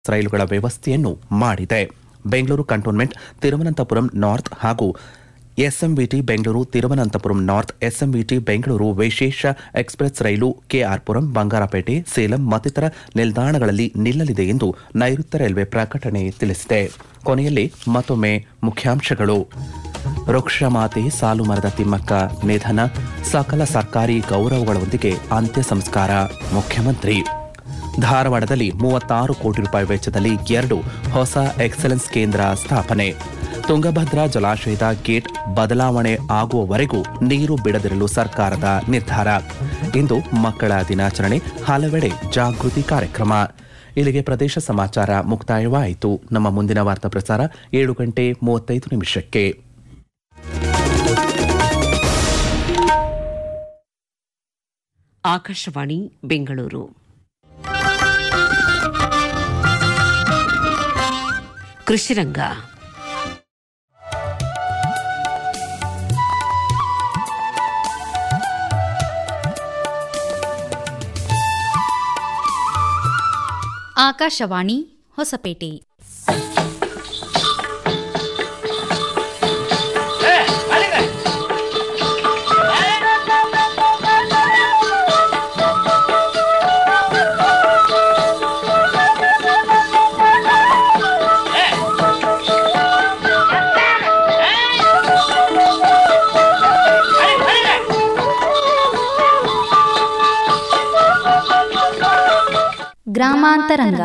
ರೈಲುಗಳ ವ್ಯವಸ್ಥೆಯನ್ನು ಮಾಡಿದೆ ಬೆಂಗಳೂರು ಕಂಟೋನ್ಮೆಂಟ್ ತಿರುವನಂತಪುರಂ ನಾರ್ತ್ ಹಾಗೂ SMVT Bengaluru Thiruvananthapuram north SMVT Bengaluru ವಿಶೇಷ ಎಕ್ಸ್ಪ್ರೆಸ್ ರೈಲು ಕೆಆರ್ಪುರಂ ಬಂಗಾರಪೇಟೆ ಸೇಲಂ ಮತ್ತಿತರ ನಿಲ್ದಾಣಗಳಲ್ಲಿ ನಿಲ್ಲಲಿದೆ ಎಂದು ನೈಋತ್ಯ ರೈಲ್ವೆ ಪ್ರಕಟಣೆ ತಿಳಿಸಿದೆ ಕೊನೆಯಲ್ಲಿ ಮತ್ತೊಮ್ಮೆ ಮುಖ್ಯಾಂಶಗಳು ವೃಕ್ಷಮಾತೆ ಸಾಲು ಮರದ ತಿಮ್ಮಕ್ಕ ನಿಧನ ಸಕಲ ಸರ್ಕಾರಿ ಗೌರವಗಳೊಂದಿಗೆ ಅಂತ್ಯ ಸಂಸ್ಕಾರ ಮುಖ್ಯಮಂತ್ರಿ ಧಾರವಾಡದಲ್ಲಿ ಮೂವತ್ತಾರು ಕೋಟಿ ರೂಪಾಯಿ ವೆಚ್ಚದಲ್ಲಿ ಎರಡು ಹೊಸ ಎಕ್ಸಲೆನ್ಸ್ ಕೇಂದ್ರ ಸ್ಥಾಪನೆ ತುಂಗಭದ್ರಾ ಜಲಾಶಯದ ಗೇಟ್ ಬದಲಾವಣೆ ಆಗುವವರೆಗೂ ನೀರು ಬಿಡದಿರಲು ಸರ್ಕಾರದ ನಿರ್ಧಾರ ಇಂದು ಮಕ್ಕಳ ದಿನಾಚರಣೆ ಹಲವೆಡೆ ಜಾಗೃತಿ ಕಾರ್ಯಕ್ರಮ ಇಲ್ಲಿಗೆ ಪ್ರದೇಶ ಸಮಾಚಾರ ಮುಕ್ತಾಯವಾಯಿತು ನಮ್ಮ ಮುಂದಿನ ವಾರ್ತಾ ಪ್ರಸಾರ ಏಳು ಗಂಟೆ ಮೂವತ್ತೈದು ನಿಮಿಷಕ್ಕೆ ಆಕಾಶವಾಣಿ ಬೆಂಗಳೂರು ಕೃಷಿರಂಗ ಆಕಾಶವಾಣಿ ಹೊಸಪೇಟೆ ಗ್ರಾಮಾಂತರಂಗ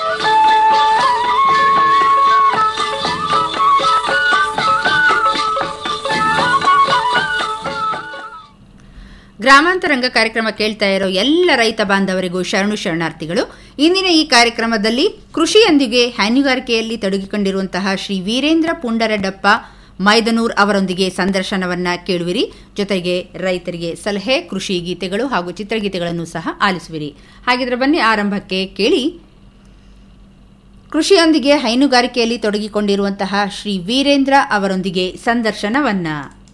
ಗ್ರಾಮಾಂತರಂಗ ಕಾರ್ಯಕ್ರಮ ಕೇಳ್ತಾ ಇರೋ ಎಲ್ಲ ರೈತ ಬಾಂಧವರಿಗೂ ಶರಣು ಶರಣಾರ್ಥಿಗಳು ಇಂದಿನ ಈ ಕಾರ್ಯಕ್ರಮದಲ್ಲಿ ಕೃಷಿಯೊಂದಿಗೆ ಹೈನುಗಾರಿಕೆಯಲ್ಲಿ ತೊಡಗಿಕೊಂಡಿರುವಂತಹ ಶ್ರೀ ವೀರೇಂದ್ರ ಪುಂಡರಡಪ್ಪ ಮೈದನೂರ್ ಅವರೊಂದಿಗೆ ಸಂದರ್ಶನವನ್ನ ಕೇಳುವಿರಿ ಜೊತೆಗೆ ರೈತರಿಗೆ ಸಲಹೆ ಕೃಷಿ ಗೀತೆಗಳು ಹಾಗೂ ಚಿತ್ರಗೀತೆಗಳನ್ನು ಸಹ ಆಲಿಸುವಿರಿ ಹಾಗಿದ್ರೆ ಬನ್ನಿ ಆರಂಭಕ್ಕೆ ಕೇಳಿ ಕೃಷಿಯೊಂದಿಗೆ ಹೈನುಗಾರಿಕೆಯಲ್ಲಿ ತೊಡಗಿಕೊಂಡಿರುವಂತಹ ಶ್ರೀ ವೀರೇಂದ್ರ ಅವರೊಂದಿಗೆ ಸಂದರ್ಶನವನ್ನ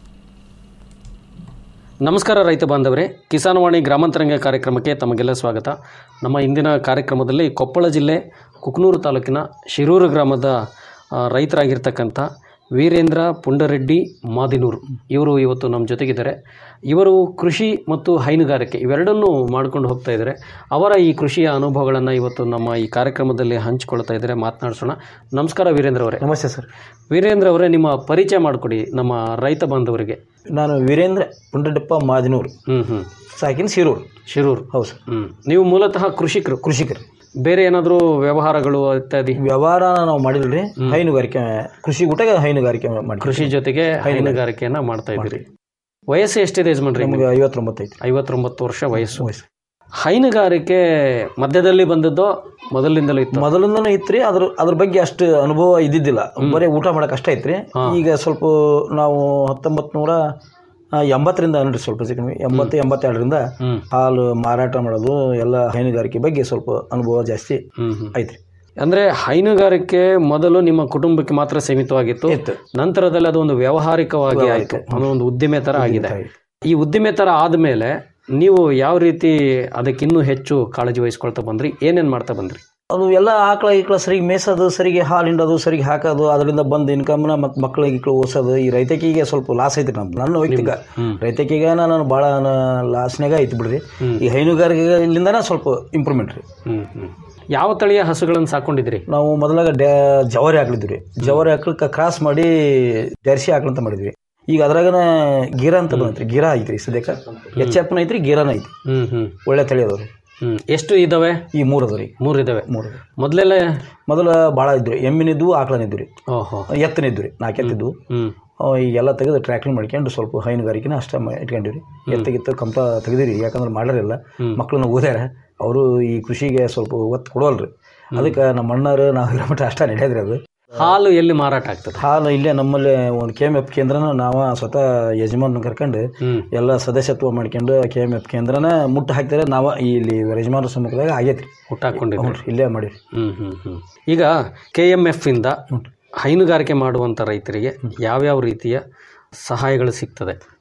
ನಮಸ್ಕಾರ ರೈತ ಬಾಂಧವರೇ ಕಿಸಾನ್ವಾಣಿ ಗ್ರಾಮಾಂತರಂಗ ಕಾರ್ಯಕ್ರಮಕ್ಕೆ ತಮಗೆಲ್ಲ ಸ್ವಾಗತ ನಮ್ಮ ಇಂದಿನ ಕಾರ್ಯಕ್ರಮದಲ್ಲಿ ಕೊಪ್ಪಳ ಜಿಲ್ಲೆ ಕುಕ್ನೂರು ತಾಲೂಕಿನ ಶಿರೂರು ಗ್ರಾಮದ ಆ, ರೈತರಾಗಿರ್ತಕ್ಕಂಥ ವೀರೇಂದ್ರ ಪುಂಡರೆಡ್ಡಿ ಮಾದಿನೂರು ಇವರು ಇವತ್ತು ನಮ್ಮ ಜೊತೆಗಿದ್ದಾರೆ ಇವರು ಕೃಷಿ ಮತ್ತು ಹೈನುಗಾರಿಕೆ ಇವೆರಡನ್ನೂ ಮಾಡ್ಕೊಂಡು ಹೋಗ್ತಾ ಇದ್ದಾರೆ ಅವರ ಈ ಕೃಷಿಯ ಅನುಭವಗಳನ್ನು ಇವತ್ತು ನಮ್ಮ ಈ ಕಾರ್ಯಕ್ರಮದಲ್ಲಿ ಹಂಚಿಕೊಳ್ತಾ ಇದ್ದಾರೆ ಮಾತನಾಡಿಸೋಣ ನಮಸ್ಕಾರ ವೀರೇಂದ್ರ ಅವರೇ ನಮಸ್ತೆ ಸರ್ ವೀರೇಂದ್ರ ಅವರೇ ನಿಮ್ಮ ಪರಿಚಯ ಮಾಡಿಕೊಡಿ ನಮ್ಮ ರೈತ ಬಾಂಧವರಿಗೆ ನಾನು ವೀರೇಂದ್ರ ಪುಂಡಡಪ್ಪ ಮಾದಿನೂರು ಹ್ಞೂ ಹ್ಞೂ ಸಾಕಿನ ಶಿರೂರು ಶಿರೂರು ಹೌದು ಸರ್ ಹ್ಮ್ ನೀವು ಮೂಲತಃ ಕೃಷಿಕರು ಕೃಷಿಕರು ಬೇರೆ ಏನಾದರೂ ವ್ಯವಹಾರಗಳು ಇತ್ಯಾದಿ ವ್ಯವಹಾರ ನಾವು ಮಾಡಿಲ್ರಿ ಹೈನುಗಾರಿಕೆ ಕೃಷಿ ಊಟಗೆ ಹೈನುಗಾರಿಕೆ ಮಾಡಿ ಕೃಷಿ ಜೊತೆಗೆ ಹೈನುಗಾರಿಕೆಯನ್ನ ಮಾಡ್ತಾ ಇದ್ದೀರಿ ವಯಸ್ಸು ಎಷ್ಟಿದೆ ಯಜಮಾನ್ರಿ ನಮಗೆ ಐವತ್ತೊಂಬತ್ತು ಐತಿ ಐವತ್ತೊಂಬತ್ತು ವರ್ಷ ವಯಸ್ಸು ವಯಸ್ಸು ಹೈನುಗಾರಿಕೆ ಮಧ್ಯದಲ್ಲಿ ಬಂದದ್ದೋ ಮೊದಲಿಂದಲೂ ಇತ್ತು ಮೊದಲಿಂದನೂ ಇತ್ರಿ ಅದ್ರ ಅದ್ರ ಬಗ್ಗೆ ಅಷ್ಟು ಅನುಭವ ಇದ್ದಿದ್ದಿಲ್ಲ ಬರೀ ಊಟ ಮಾಡಕ್ ಅಷ್ಟ ಐತ್ರಿ ಈಗ ಸ್ವಲ್ಪ ನಾವು ಹತ್ತೊಂಬತ್ತು ನೂರ ಎಂಬತ್ತರಿಂದ ಅನ್ರಿ ಸ್ವಲ್ಪ ಹೆಚ್ಚು ಕಡಿಮೆ ಎಂಬತ್ತು ಎಂಬತ್ತೆರಡರಿಂದ ಹ್ಮ್. ಹಾಲು ಮಾರಾಟ ಮಾಡೋದು ಎಲ್ಲ ಹೈನುಗಾರಿಕೆ ಬಗ್ಗೆ ಸ್ವಲ್ಪ ಅನುಭವ ಜಾಸ್ತಿ ಹ್ಮ್ ಹ್ಮ್ ಐತ್ರಿ ಅಂದ್ರೆ ಹೈನುಗಾರಿಕೆ ಮೊದಲು ನಿಮ್ಮ ಕುಟುಂಬಕ್ಕೆ ಮಾತ್ರ ಸೀಮಿತವಾಗಿತ್ತು ಇತ್ತು. ನಂತರದಲ್ಲಿ ಅದು ಒಂದು ವ್ಯಾವಹಾರಿಕವಾಗಿ ಆಯಿತು ಅದು ಒಂದು ಉದ್ದಿಮೆ ತರ ಆಗಿದೆ ಈ ಉದ್ದಿಮೆ ತರ ಆದ್ಮೇಲೆ ನೀವು ಯಾವ ರೀತಿ ಅದಕ್ಕಿನ್ನೂ ಹೆಚ್ಚು ಕಾಳಜಿ ವಹಿಸ್ಕೊಳ್ತಾ ಬಂದ್ರಿ ಏನೇನ್ ಮಾಡ್ತಾ ಬಂದ್ರಿ ಅದು ಎಲ್ಲ ಆಕಳ ಈಕಳ ಸರಿಗೆ ಮೇಸೋದು ಸರಿಗೆ ಹಾಲು ಹಿಂಡೋದು ಸರಿಗೆ ಹಾಕೋದು ಅದರಿಂದ ಬಂದು ಇನ್ಕಮ್ನ ಮತ್ತು ಮಕ್ಕಳಿಗೆ ಇಕ್ಕಳು ಓಸೋದು ಈ ರೈತಕಿಗೆ ಸ್ವಲ್ಪ ಲಾಸ್ ಐತಿ ನಮ್ದು ನನ್ನ ವೈಯಕ್ತಿಕ ರೈತಕಿಗೆ ನಾನು ಭಾಳ ಲಾಸ್ನಾಗ ಐತಿ ಬಿಡ್ರಿ ಈ ಹೈನುಗಾರಿಕೆಲಿಂದನೇ ಸ್ವಲ್ಪ ಇಂಪ್ರೂವ್ಮೆಂಟ್ ರೀ ಹ್ಮ್ ಹ್ಮ್ ಯಾವ ತಳಿಯ ಹಸುಗಳನ್ನು ಸಾಕೊಂಡಿದ್ರಿ ನಾವು ಮೊದಲಾಗ ಡ್ಯಾ ಜವಾರಿ ಹಾಕ್ಲಿದ್ವಿ ಜವಾರಿ ಹಾಕ್ಲಿಕ್ಕೆ ಕ್ರಾಸ್ ಮಾಡಿ ಜರ್ಸಿ ಹಾಕ್ಲಂತ ಮಾಡಿದ್ವಿ ಈಗ ಅದ್ರಾಗನ ಗೀರಾ ಅಂತ ಬಂದೈತ್ರಿ ಗೀರಾ ಐತ್ರಿ ಸದ್ಯಕ್ಕೆ ಎಚ್ ಎಫ್ನ ಐತ್ರಿ ಗೀರಾನ ಐತಿ ಹ್ಮ್ ಹ್ಮ್ ಒಳ್ಳೆ ತಳಿ ಅದಾವ್ರಿ ಹ್ಮ್ ಎಷ್ಟು ಇದಾವೆ ಈ ಮೂರು ಅದಾವ್ರಿ ಮೂರು ಇದಾವೆ ಮೂರು ಮೊದಲೆಲ್ಲ ಮೊದಲ ಭಾಳ ಇದ್ವಿ ಎಮ್ಮಿನಿದ್ವು ಆಕಳನಿದ್ವು ರೀ ಓಹೋ ಎತ್ತನಿದ್ವು ರೀ ನಾಲ್ಕು ಎತ್ತಿದ್ವು ಹ್ಮ್ ಅವ್ ಈಗೆಲ್ಲ ತೆಗೆದು ಟ್ರ್ಯಾಕ್ಟರ್ ಮಾಡ್ಕೊಂಡು ಸ್ವಲ್ಪ ಹೈನುಗಾರಿಕೆನ ಅಷ್ಟೇ ಮಾ- ಇಟ್ಕೊಂಡಿವ್ರಿ ಎತ್ತಗಿತ್ತು ಕಂಪ ತೆಗೆದಿರಿ ಯಾಕಂದ್ರೆ ಮಾಡಾರಿಲ್ಲ ಮಕ್ಕಳನ್ನ ಓದ್ಯಾರ ಅವರು ಈ ಕೃಷಿಗೆ ಸ್ವಲ್ಪ ಒತ್ತು ಕೊಡೋಲ್ರಿ ಅದಕ್ಕೆ ನಮ್ಮ ಅಣ್ಣರು ನಾವು ಇರೋ ಮಟ್ಟ ಅಷ್ಟೇ ನಡೆಯೋದ್ರಿ ಅದು ಹಾಲು ಎಲ್ಲಿ ಮಾರಾಟ ಆಗ್ತದೆ ಹಾಲು ಇಲ್ಲೇ ನಮ್ಮಲ್ಲಿ ಒಂದು ಕೆ ಎಮ್ ಎಫ್ ಕೇಂದ್ರನ ನಾವು ಸ್ವತಃ ಯಜಮಾನ್ ಕರ್ಕೊಂಡು ಹ್ಮ್. ಎಲ್ಲ ಸದಸ್ಯತ್ವ ಮಾಡ್ಕೊಂಡು ಕೆ ಎಮ್ ಎಫ್ ಕೇಂದ್ರನ ಮುಟ್ಟು ಹಾಕ್ತಾರೆ ನಾವು ಇಲ್ಲಿ ಯಜಮಾನ ಸಮ್ಮುಖದಾಗ ಆಗೈತ್ರಿ ಊಟ ಹಾಕೊಂಡಿದ್ರಿ ಹ್ಞೂ ಇಲ್ಲೇ ಮಾಡಿರಿ ಹ್ಮ್ ಹ್ಮ್ ಹ್ಮ್ ಈಗ ಕೆ ಎಮ್ ಎಫ್ ಇಂದ ಹೈನುಗಾರಿಕೆ ಮಾಡುವಂತ ರೈತರಿಗೆ ಯಾವ್ಯಾವ ರೀತಿಯ ಸಹಾಯಗಳು ಸಿಗ್ತದೆ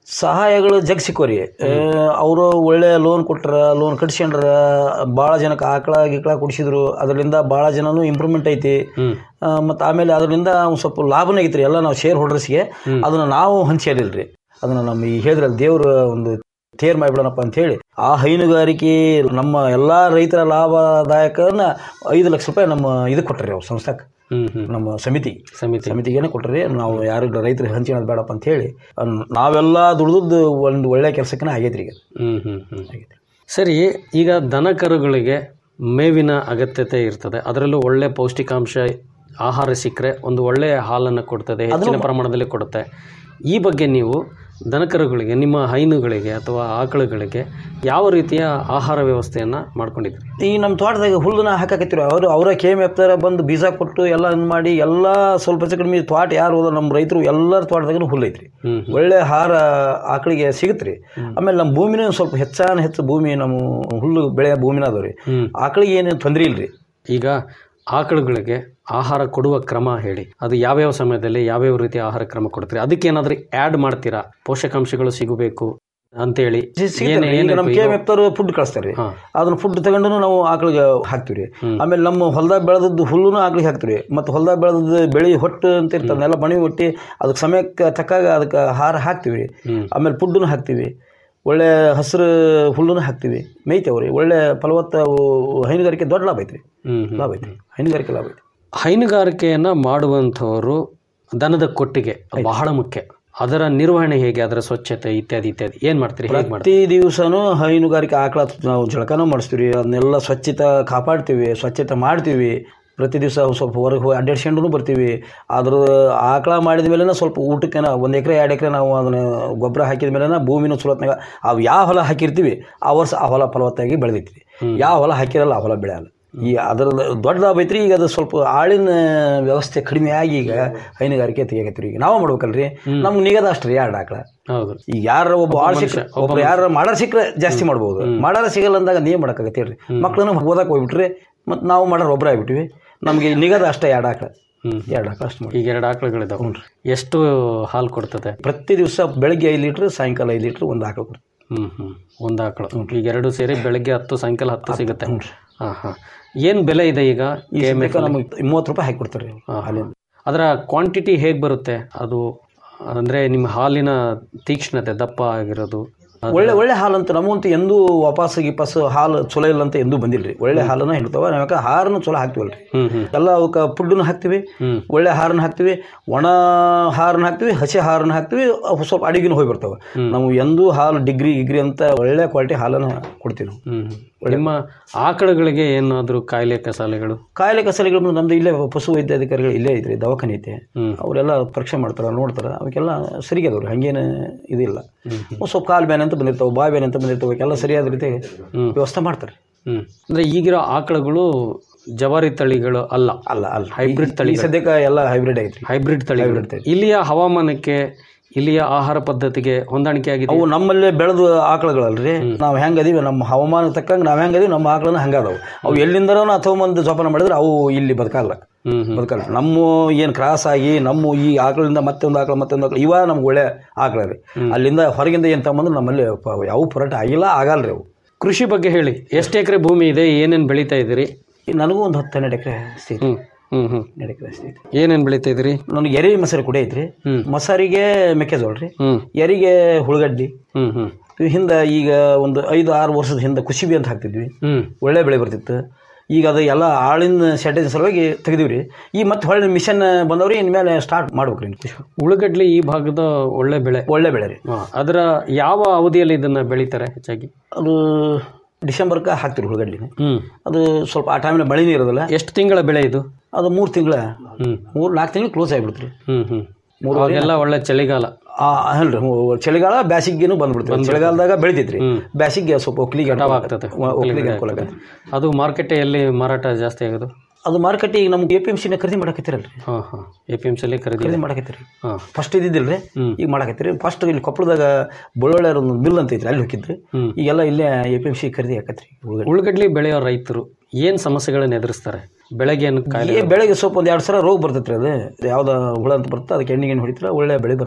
ಸಹಾಯಗಳು ಜಗ್ ಸಿಕ್ಕೋರಿ ಅವರು ಒಳ್ಳೆ ಲೋನ್ ಕೊಟ್ರ ಲೋನ್ ಕಟ್ಸ್ಕೊಂಡ್ರ ಭಾಳ ಜನಕ್ಕೆ ಆಕಳ ಗಿಕ್ಳ ಕುಡಿಸಿದ್ರು ಅದರಿಂದ ಭಾಳ ಜನನು ಇಂಪ್ರೂವ್ಮೆಂಟ್ ಐತಿ ಮತ್ತು ಆಮೇಲೆ ಅದರಿಂದ ಒಂದು ಸ್ವಲ್ಪ ಲಾಭನೇ ಐತ್ರಿ ಎಲ್ಲ ನಾವು ಶೇರ್ ಹೋಲ್ಡರ್ಸ್ಗೆ ಅದನ್ನು ನಾವು ಹಂಚ್ಯಾರಿಲ್ರಿ ಅದನ್ನು ನಮ್ಮ ಈ ಹೇಳಿದ್ರಲ್ಲ ದೇವ್ರ ಒಂದು ತೇರ್ ಮಾಡಿಬಿಡೋಣಪ್ಪ ಅಂತ ಹೇಳಿ ಆ ಹೈನುಗಾರಿಕೆ ನಮ್ಮ ಎಲ್ಲಾ ರೈತರ ಲಾಭದಾಯಕನ ಐದು ಲಕ್ಷ ರೂಪಾಯಿ ನಮ್ಮ ಇದಕ್ಕೆ ಕೊಟ್ರಿ ಅವ್ರು ಸಂಸ್ಥಾಕ್ಕೆ ಹ್ಮ್ ಹ್ಮ್ ನಮ್ಮ ಸಮಿತಿ ಸಮಿತಿ ಸಮಿತಿಗೇನೆ ಕೊಟ್ರಿ ನಾವು ಯಾರು ರೈತರಿಗೆ ಹಂಚಿನೋದು ಬೇಡಪ್ಪ ಅಂತ ಹೇಳಿ ಅನ್- ನಾವೆಲ್ಲ ದುಡ್ದದ್ದು ಒಂದು ಒಳ್ಳೆ ಕೆಲಸಕ್ಕೆ ಆಗೈತ್ರಿ ಈಗ ಹ್ಮ್ ಹ್ಮ್ ಹ್ಮ್ ಸರಿ ಈಗ ದನ ಕರುಗಳಿಗೆ ಮೇವಿನ ಅಗತ್ಯತೆ ಇರ್ತದೆ ಅದರಲ್ಲೂ ಒಳ್ಳೆ ಪೌಷ್ಟಿಕಾಂಶ ಆಹಾರ ಸಿಕ್ಕರೆ ಒಂದು ಒಳ್ಳೆಯ ಹಾಲನ್ನು ಕೊಡ್ತದೆ ಹೆಚ್ಚಿನ ಪ್ರಮಾಣದಲ್ಲಿ ಕೊಡುತ್ತೆ ಈ ಬಗ್ಗೆ ನೀವು ದನಕರುಗಳಿಗೆ ನಿಮ್ಮ ಹೈನುಗಳಿಗೆ ಅಥವಾ ಆಕಳುಗಳಿಗೆ ಯಾವ ರೀತಿಯ ಆಹಾರ ವ್ಯವಸ್ಥೆಯನ್ನು ಮಾಡ್ಕೊಂಡಿದ್ರಿ ಈ ನಮ್ಮ ತೋಟದಾಗ ಹುಲ್ಲನ್ನ ಹಾಕಾಕತ್ತೀವಿ ಅವರು ಅವರ ಕೆ ಎಮ್ ಎಫ್ ಬಂದು ಬೀಜ ಕೊಟ್ಟು ಎಲ್ಲ ಇದ್ ಮಾಡಿ ಎಲ್ಲ ಸ್ವಲ್ಪ ಹೆಚ್ಚು ಕಡಿಮೆ ತೋಟ ಯಾರು ಹೋದ ನಮ್ಮ ರೈತರು ಎಲ್ಲರ ತೋಟದಾಗ ಹುಲ್ಲು ಐತ್ರಿ ಹ್ಮ್ ಒಳ್ಳೆ ಆಹಾರ ಆಕಳಿಗೆ ಸಿಗುತ್ತೆ ಆಮೇಲೆ ನಮ್ಮ ಭೂಮಿನೂ ಸ್ವಲ್ಪ ಹೆಚ್ಚಾನ ಹೆಚ್ಚು ಭೂಮಿ ನಮ್ಮ ಹುಲ್ಲು ಬೆಳೆಯ ಭೂಮಿನ ಅದಾವ್ರಿ ಹ್ಮ್ ಆಕಳಿಗೆ ಏನೇನು ತೊಂದರೆ ಇಲ್ರಿ ಈಗ ಆಕಳುಗಳಿಗೆ ಆಹಾರ ಕೊಡುವ ಕ್ರಮ ಹೇಳಿ ಅದು ಯಾವ್ಯಾವ ಸಮಯದಲ್ಲಿ ಯಾವ್ಯಾವ ರೀತಿಯ ಆಹಾರ ಕ್ರಮ ಕೊಡ್ತೀರಿ ಅದಕ್ಕೆ ಏನಾದರೂ ಆ್ಯಡ್ ಮಾಡ್ತೀರಾ ಪೋಷಕಾಂಶಗಳು ಸಿಗಬೇಕು ಅಂತೇಳಿ ಏನ್- ಏನ್ ನಮ್ಮ ಕೆ ಎಮ್ ಎಫ್ ಫುಡ್ ಕಳಿಸ್ತಾರೆ ಹಾ. ಅದನ್ನ ಫುಡ್ ತಗೊಂಡು ನಾವು ಆಕಳಿಗೆ ಹಾಕ್ತಿವ್ರಿ ಆಮೇಲೆ ನಮ್ಮ ಹೊಲದಾಗ ಬೆಳೆದದ್ದು ಹುಲ್ಲುನು ಆಕಳಿಗೆ ಹಾಕ್ತಿವಿ ಮತ್ತು ಹೊಲದಾಗ ಬೆಳೆದದ್ದು ಬೆಳಿ ಹೊಟ್ಟು ಅಂತ ಇರ್ತದನ್ನೆಲ್ಲ ಬಣಿ ಒಟ್ಟಿ ಅದಕ್ಕೆ ಸಮಯಕ್ಕೆ ತಕ್ಕಾಗ ಅದಕ್ಕೆ ಆಹಾರ ಹಾಕ್ತಿವಿ ಆಮೇಲೆ ಫುಡ್ಡನ್ನು ಹಾಕ್ತಿವಿ ಒಳ್ಳೆ ಹಸಿರು ಹುಲ್ಲನ್ನು ಹಾಕ್ತಿವಿ ಮೇಯ್ತೇವ್ರಿ ಒಳ್ಳೆ ಫಲವತ್ತ ಅವು ಹೈನುಗಾರಿಕೆ ದೊಡ್ಡ ಲಾಭ ಐತ್ರಿ ಹ್ಮ್ ಹ್ಮ್. ಲಾಭ ಐತಿ ಹೈನುಗಾರಿಕೆ ಲಾಭ ಐತಿ ಹೈನುಗಾರಿಕೆಯನ್ನ ಮಾಡುವಂಥವರು ದನದ ಕೊಟ್ಟಿಗೆ ಬಹಳ ಮುಖ್ಯ ಅದರ ನಿರ್ವಹಣೆ ಹೇಗೆ ಅದರ ಸ್ವಚ್ಛತೆ ಇತ್ಯಾದಿ ಇತ್ಯಾದಿ ಏನ್ ಮಾಡ್ತೀರಿ ಹೇಗೆ ಮಾಡ್ತೀರಿ ಪ್ರತಿ ದಿವಸನೂ ಹೈನುಗಾರಿಕೆ ಆಕಳ ನಾವು ಜಳಕನೂ ಮಾಡಿಸ್ತೀವಿ ಅದನ್ನೆಲ್ಲ ಸ್ವಚ್ಛತೆ ಕಾಪಾಡ್ತೀವಿ ಸ್ವಚ್ಛತೆ ಮಾಡ್ತೀವಿ ಪ್ರತಿ ದಿವಸ ಸ್ವಲ್ಪ ಹೊರಗೆ ಹೋಗಿ ಅಡ್ಡಾಡ್ಸ್ಕೊಂಡು ಬರ್ತೀವಿ ಅದ್ರ ಆಕಳ ಮಾಡಿದ ಮೇಲೆ ಸ್ವಲ್ಪ ಊಟಕ್ಕೆ ಒಂದು ಎಕರೆ ಎರಡು ಎಕರೆ ನಾವು ಅದನ್ನ ಗೊಬ್ಬರ ಹಾಕಿದ ಮೇಲೆ ಭೂಮಿನೂ ಚಲೋತ್ನಾಗ ಅವು ಯಾವ ಹೊಲ ಹಾಕಿರ್ತೀವಿ ಆ ವರ್ಷ ಆ ಹೊಲ ಫಲವತ್ತಾಗಿ ಬೆಳೆದೈತಿ ಯಾವ ಹೊಲ ಹಾಕಿರಲ್ಲ ಆ ಹೊಲ ಬೆಳೆಯಲ್ಲ ಈ ಅದರ ದೊಡ್ಡ ಲಾಭ ಐತ್ರಿ ಈಗ ಅದು ಸ್ವಲ್ಪ ಆಳಿನ ವ್ಯವಸ್ಥೆ ಕಡಿಮೆ ಆಗಿ ಈಗ ಹೈನುಗಾರಿಕೆ ತೆಗಿಯಕತ್ರಿ ಈಗ ನಾವು ಮಾಡ್ಬೇಕಲ್ರಿ ನಮ್ಗೆ ನಿಗದ ಅಷ್ಟ್ರಿ ಎರಡು ಆಕಳ ಹೌದು ಈಗ ಯಾರ ಒಬ್ಬ ಆಳ್ ಸಿಕ್ಕ್ರೆ ಒಬ್ರು ಯಾರ ಮಾಡಾರ ಸಿಕ್ಕರೆ ಜಾಸ್ತಿ ಮಾಡ್ಬೋದು ಮಾಡಾರ ಸಿಗಲ್ಲ ಅಂದಾಗ ನೀವ್ ಮಾಡಕ್ಕಾಗತ್ತೆ ಹೇಳ್ರಿ ಮಕ್ಳನ್ನ ಓದಕ್ಕೆ ಹೋಗ್ಬಿಟ್ರಿ ಮತ್ತು ನಾವು ಮಾಡಾರ ಒಬ್ಬರ ಆಗ್ಬಿಟ್ವಿ ನಮಗೆ ನಿಗದ ಅಷ್ಟೇ ಎರಡು ಆಕಳ ಹ್ಮ್. ಎರಡು ಆಕಳ ಅಷ್ಟು ಮಾಡಿ ಈಗ ಎರಡು ಆಕಳುಗಳಿದಾವೆ ಎಷ್ಟು ಹಾಲು ಕೊಡ್ತದೆ ಪ್ರತಿ ದಿವಸ ಬೆಳಗ್ಗೆ ಐದು ಲೀಟ್ರ್ ಸಾಯಂಕಾಲ ಐದು ಲೀಟ್ರ್ ಒಂದು ಆಕಳ ಕೊಡ್ತೀವಿ ಹ್ಮ್ ಹ್ಮ್ ಒಂದು ಆಕಳು ಈಗ ಎರಡು ಸೇರಿ ಬೆಳಗ್ಗೆ ಹತ್ತು ಸಾಯಂಕಾಲ ಹತ್ತು ಸಿಗುತ್ತೆ ಹಾ ಹಾ ಏನ್ ಬೆಲೆ ಇದೆ ಈಗ ಈ ಸದ್ಯಕ್ಕೆ ನಮಗೆ ಮೂವತ್ತು ರೂಪಾಯಿ ಹಾಕಿ ಕೊಡ್ತಾರೆ ಹಾಲಿಂದ ಅದರ ಕ್ವಾಂಟಿಟಿ ಹೇಗೆ ಬರುತ್ತೆ ಅದು ಅಂದ್ರೆ ನಿಮ್ಮ ಹಾಲಿನ ತೀಕ್ಷ್ಣತೆ ದಪ್ಪ ಆಗಿರೋದು ಅದು- ಒಳ್ಳೆ ಒಳ್ಳೆ ಹಾಲು ಅಂತ ನಮಗಂತೂ ಎಂದೂ ವಾಪಸ್ ಗಿಪಾಸ್ ಹಾಲು ಚಲೋ ಇಲ್ಲ ಅಂತ ಎಂದೂ ಬಂದಿಲ್ರಿ ಒಳ್ಳೆ ಹಾಲನ್ನ ಹಿಡ್ತಾವ ನಾವ್ ಹಾರನ್ನು ಚಲೋ ಹಾಕ್ತಿವಲ್ರಿ ಹ್ಮ್ ಹ್ಮ್ ಎಲ್ಲ ಅವಕ್ಕೆ ಫುಡ್ಡನ್ನು ಹಾಕ್ತಿವಿ ಹ್ಮ್. ಒಳ್ಳೆ ಹಾರನ್ನ ಹಾಕ್ತಿವಿ ಒಣ ಹಾರನ್ನ ಹಾಕ್ತಿವಿ ಹಸಿ ಹಾರನ್ನ ಹಾಕ್ತಿವಿ ಅವು ಸ್ವಲ್ಪ ಅಡಿಗೆನೂ ಹೋಗಿ ಬರ್ತಾವೆ ನಾವು ಎಂದೂ ಹಾಲು ಡಿಗ್ರಿ ಗಿಗ್ರಿ ಅಂತ ಒಳ್ಳೆ ಕ್ವಾಲಿಟಿ ಹಾಲನ್ನು ಕೊಡ್ತೀವಿ ನಾವು ಹ್ಮ್ ಹ್ಮ್. ನಿಮ್ಮ ಆಕಳುಗಳಿಗೆ ಏನಾದರೂ ಕಾಯಿಲೆ ಕಸಾಲೆಗಳು ಕಾಯಿಲೆ ಕಸಲೆಗಳು ನಮ್ದು ಇಲ್ಲೇ ಪಶು ವೈದ್ಯಾಧಿಕಾರಿಗಳು ಇಲ್ಲೇ ಐತ್ರಿ ದವಾಖಾನೆ ಐತೆ ಹ್ಮ್. ಅವರೆಲ್ಲ ಪರೀಕ್ಷೆ ಮಾಡ್ತಾರೆ ನೋಡ್ತಾರೆ ಅವಕ್ಕೆಲ್ಲ ಸರಿಯಾದವ್ರು ಹಂಗೇನು ಇದಿಲ್ಲ ಒಂದ್ ಸ್ವಲ್ಪ ಕಾಲು ಬ್ಯಾನೆ ಅಂತ ಬಂದಿರ್ತಾವೆ ಬಾಯಿ ಬ್ಯಾನೆ ಅಂತ ಬಂದಿರ್ತಾವೆ ಅವಕ್ಕೆಲ್ಲ ಸರಿಯಾದ ರೀತಿ ವ್ಯವಸ್ಥೆ ಮಾಡ್ತಾರೆ ಹ್ಮ್ ಅಂದ್ರೆ ಈಗಿರೋ ಆಕಳುಗಳು ಜವಾರಿ ತಳಿಗಳು ಅಲ್ಲ ಅಲ್ಲ ಅಲ್ಲ Hybrid ಈ- ತಳಿ ಈ ಸದ್ಯಕ್ಕೆ ಎಲ್ಲ ಹೈಬ್ರಿಡ್ ಐತ್ರಿ ಹೈಬ್ರಿಡ್ ತಳಿಗಳು ಇಲ್ಲಿಯ ಹವಾಮಾನಕ್ಕೆ ಇಲ್ಲಿಯ ಆಹಾರ ಪದ್ಧತಿಗೆ ಹೊಂದಾಣಿಕೆ ಆಗಿದೆ ಅವು ನಮ್ಮಲ್ಲೇ ಬೆಳೆದು ಆಕಳುಗಳಲ್ರಿ ನಾವು ಹೆಂಗದೀವಿ ನಮ್ಮ ಹವಾಮಾನ ತಕ್ಕಂಗೆ ನಾವು ಹೆಂಗದೀವಿ ನಮ್ಮ ಆಕಳನ್ನ ಹಂಗದಾವು ಅವು ಎಲ್ಲಿಂದನೋ ಅಥವಾ ಒಂದು ಜೋಪಾನ ಮಾಡಿದ್ರೆ ಅವು ಇಲ್ಲಿ ಬದುಕಲ್ಲ ಹ್ಮ್ ಹ್ಮ್ ಬದುಕಲ್ಲ ನಮ್ಮ ಏನು ಕ್ರಾಸ್ ಆಗಿ ನಮ್ಮ ಈ ಆಕಳಿಂದ ಮತ್ತೊಂದು ಆಕಳ ಮತ್ತೊಂದು ಆಕಳ ಇವ ನಮ್ಗೆ ಒಳ್ಳೆ ಆಕಳ ರೀ ಅಲ್ಲಿಂದ ಹೊರಗಿಂದ ಏನು ತಗೊಂಬಂದ್ರೆ ನಮ್ಮಲ್ಲಿ ಪ- ಯಾವ ಪುರಾಟ ಆಗಿಲ್ಲ ಆಗಲ್ಲ ರೀ ಅವು ಕೃಷಿ ಬಗ್ಗೆ ಹೇಳಿ ಎಷ್ಟು ಎಕರೆ ಭೂಮಿ ಇದೆ ಏನೇನ್ ಬೆಳೀತಾ ಇದ್ದೀರಿ ಈಗ ನನಗೂ ಒಂದು ಹತ್ತು ಹನ್ನೆರಡು ಎಕರೆ ಐತಿ ಹ್ಮ್ ಹ್ಮ್ ಹ್ಮ್ ಹನ್ನೆರಡು ಎಕರೆ ಐತಿ ಏನೇನ್ ಬೆಳೀತಾ ಇದ್ದೀರಿ ನನಗೆ ಎರೆ ಮಸಾಲೆ ಕೂಡ ಐತ್ರಿ ಹ್ಮ್. ಮಸಾರಿಗೆ ಮೆಕ್ಕೆಜೋಳ ರೀ ಹ್ಮ್ ಎರಿಗೆ ಹುಳಗಡ್ಡಿ ಹ್ಮ್ ಹ್ಮ್ ಇವ್ ಹಿಂದೆ ಈಗ ಒಂದು ಐದು ಆರು ವರ್ಷದ ಹಿಂದೆ ಕುಸಿಬಿ ಅಂತ ಹಾಕ್ತಿದ್ವಿ ಹ್ಮ್ ಒಳ್ಳೆ ಬೆಳೆ ಬರ್ತಿತ್ತು ಈಗ ಅದು ಎಲ್ಲ ಆಳಿನ ಶಾರ್ಟೇಜ್ ಸಲುವಾಗಿ ತೆಗೆದಿವ್ರಿ ಈ ಮತ್ತೆ ಹೊಳ್ಳಿ ಮಿಷನ್ ಬಂದವ್ರಿ ಇನ್ಮೇಲೆ ಸ್ಟಾರ್ಟ್ ಮಾಡ್ಬೇಕ್ರಿ ಇನ್ನು ಕುಸಿಬಿ ಉಳ್ಳಗಡ್ಲಿ ಈ ಭಾಗದ ಒಳ್ಳೆ ಬೆಳೆ ಒಳ್ಳೆ ಬೆಳೆ ರೀ ಹಾ, ಅದರ ಯಾವ ಅವಧಿಯಲ್ಲಿ ಇದನ್ನ ಬೆಳೀತಾರೆ ಹೆಚ್ಚಾಗಿ ಅದು ಡಿಸೆಂಬರ್ಗೆ ಹಾಕ್ತಿರಿ ಹುಳಗಡ್ಡಿನ ಹ್ಮ್ ಅದು ಸ್ವಲ್ಪ ಆ ಟೈಮಿನ ಮಳೆನೇ ಇರೋದಿಲ್ಲ ಎಷ್ಟು ತಿಂಗಳ ಬೆಳೆ ಇದು ಅದು ಮೂರು ತಿಂಗಳ ಹ್ಮ್ ಮೂರು ನಾಲ್ಕು ತಿಂಗಳು ಕ್ಲೋಸ್ ಆಗಿಬಿಡ್ತ್ರಿ ಹ್ಮ್ ಹ್ಮ್ ಅವಾಗೆಲ್ಲ ಒಳ್ಳೆ ಚಳಿಗಾಲ ಆ ಅಲ್ರಿ ಹ್ಞೂ, ಚಳಿಗಾಲ ಬ್ಯಾಸಿಗೆನೂ ಬಂದ್ಬಿಡ್ತೀವಿ ಚಳಿಗಾಲದಾಗ ಬೆಳಿತೈತ್ರಿ ಬ್ಯಾಸಿಗೆ ಸ್ವಲ್ಪ ಒಕ್ಲಿಗೆ ಆಗ್ತದೆ ಒಕ್ಲಿಗೆ ಅನುಕೂಲ ಆಗತ್ತೆ. ಅದು ಮಾರುಕಟ್ಟೆಯಲ್ಲಿ ಮಾರಾಟ ಜಾಸ್ತಿ ಆಗೋದು ಅದು ಮಾರ್ಕೆಟ್ ಈಗ ನಮ್ಗೆ ಎ ಪಿ ಎಮ್ ಸಿನ ಖರೀದಿ ಮಾಡಕತ್ತೀರಲ್ರಿ ಹಾ ಹಾ ಎ ಪಿ ಎಮ್ ಸಿ ಖರೀದಿ ಖರೀದಿ ಮಾಡಕತ್ತೀರಿ ಹಾ ಫಸ್ಟ್ ಇದ್ದಿದ್ದಿಲ್ರಿ ಈಗ ಮಾಡಕತ್ತೀರಿ ಫಸ್ಟ್ ಇಲ್ಲಿ ಕೊಪ್ಪಳದಾಗ ಬಳ್ಳೊಳ್ಳೆ ಒಂದು ಮಿಲ್ ಅಂತ ಐತ್ರಿ ಅಲ್ಲಿ ಹೋಗಿದ್ರಿ ಹ್ಮ್. ಈಗೆಲ್ಲ ಇಲ್ಲೇ ಎ ಪಿ ಎಮ್ ಸಿ ಖರೀದಿ ಆಕತ್ರಿ ಉಳ್ಳಾಗಡ್ಡಿ. ಉಳ್ಳಗಡ್ಲಿ ಬೆಳೆಯೋ ರೈತರು ಏನ್ ಸಮಸ್ಯೆಗಳನ್ನ ಎದುರಿಸ್ತಾರೆ ಬೆಳೆಗೆ ಏನು ಕಾಯಿಲೆ ಏ ಬೆಳೆಗೆ ಸ್ವಲ್ಪ ಒಂದು ಎರಡು ಸಲ ರೋಗ ಬರ್ತೈತ್ರಿ ಅದು ಯಾವ್ದು ಹುಳ ಅಂತ ಬರುತ್ತೆ ಅದಕ್ಕೆ ಎಣ್ಣೆ ಗಿಣ್ಣೆ ಹೊಡಿತಾರೆ ಒಳ್ಳೆ ಬೆಳೆ ಬರ್ತೈತ್ರಿ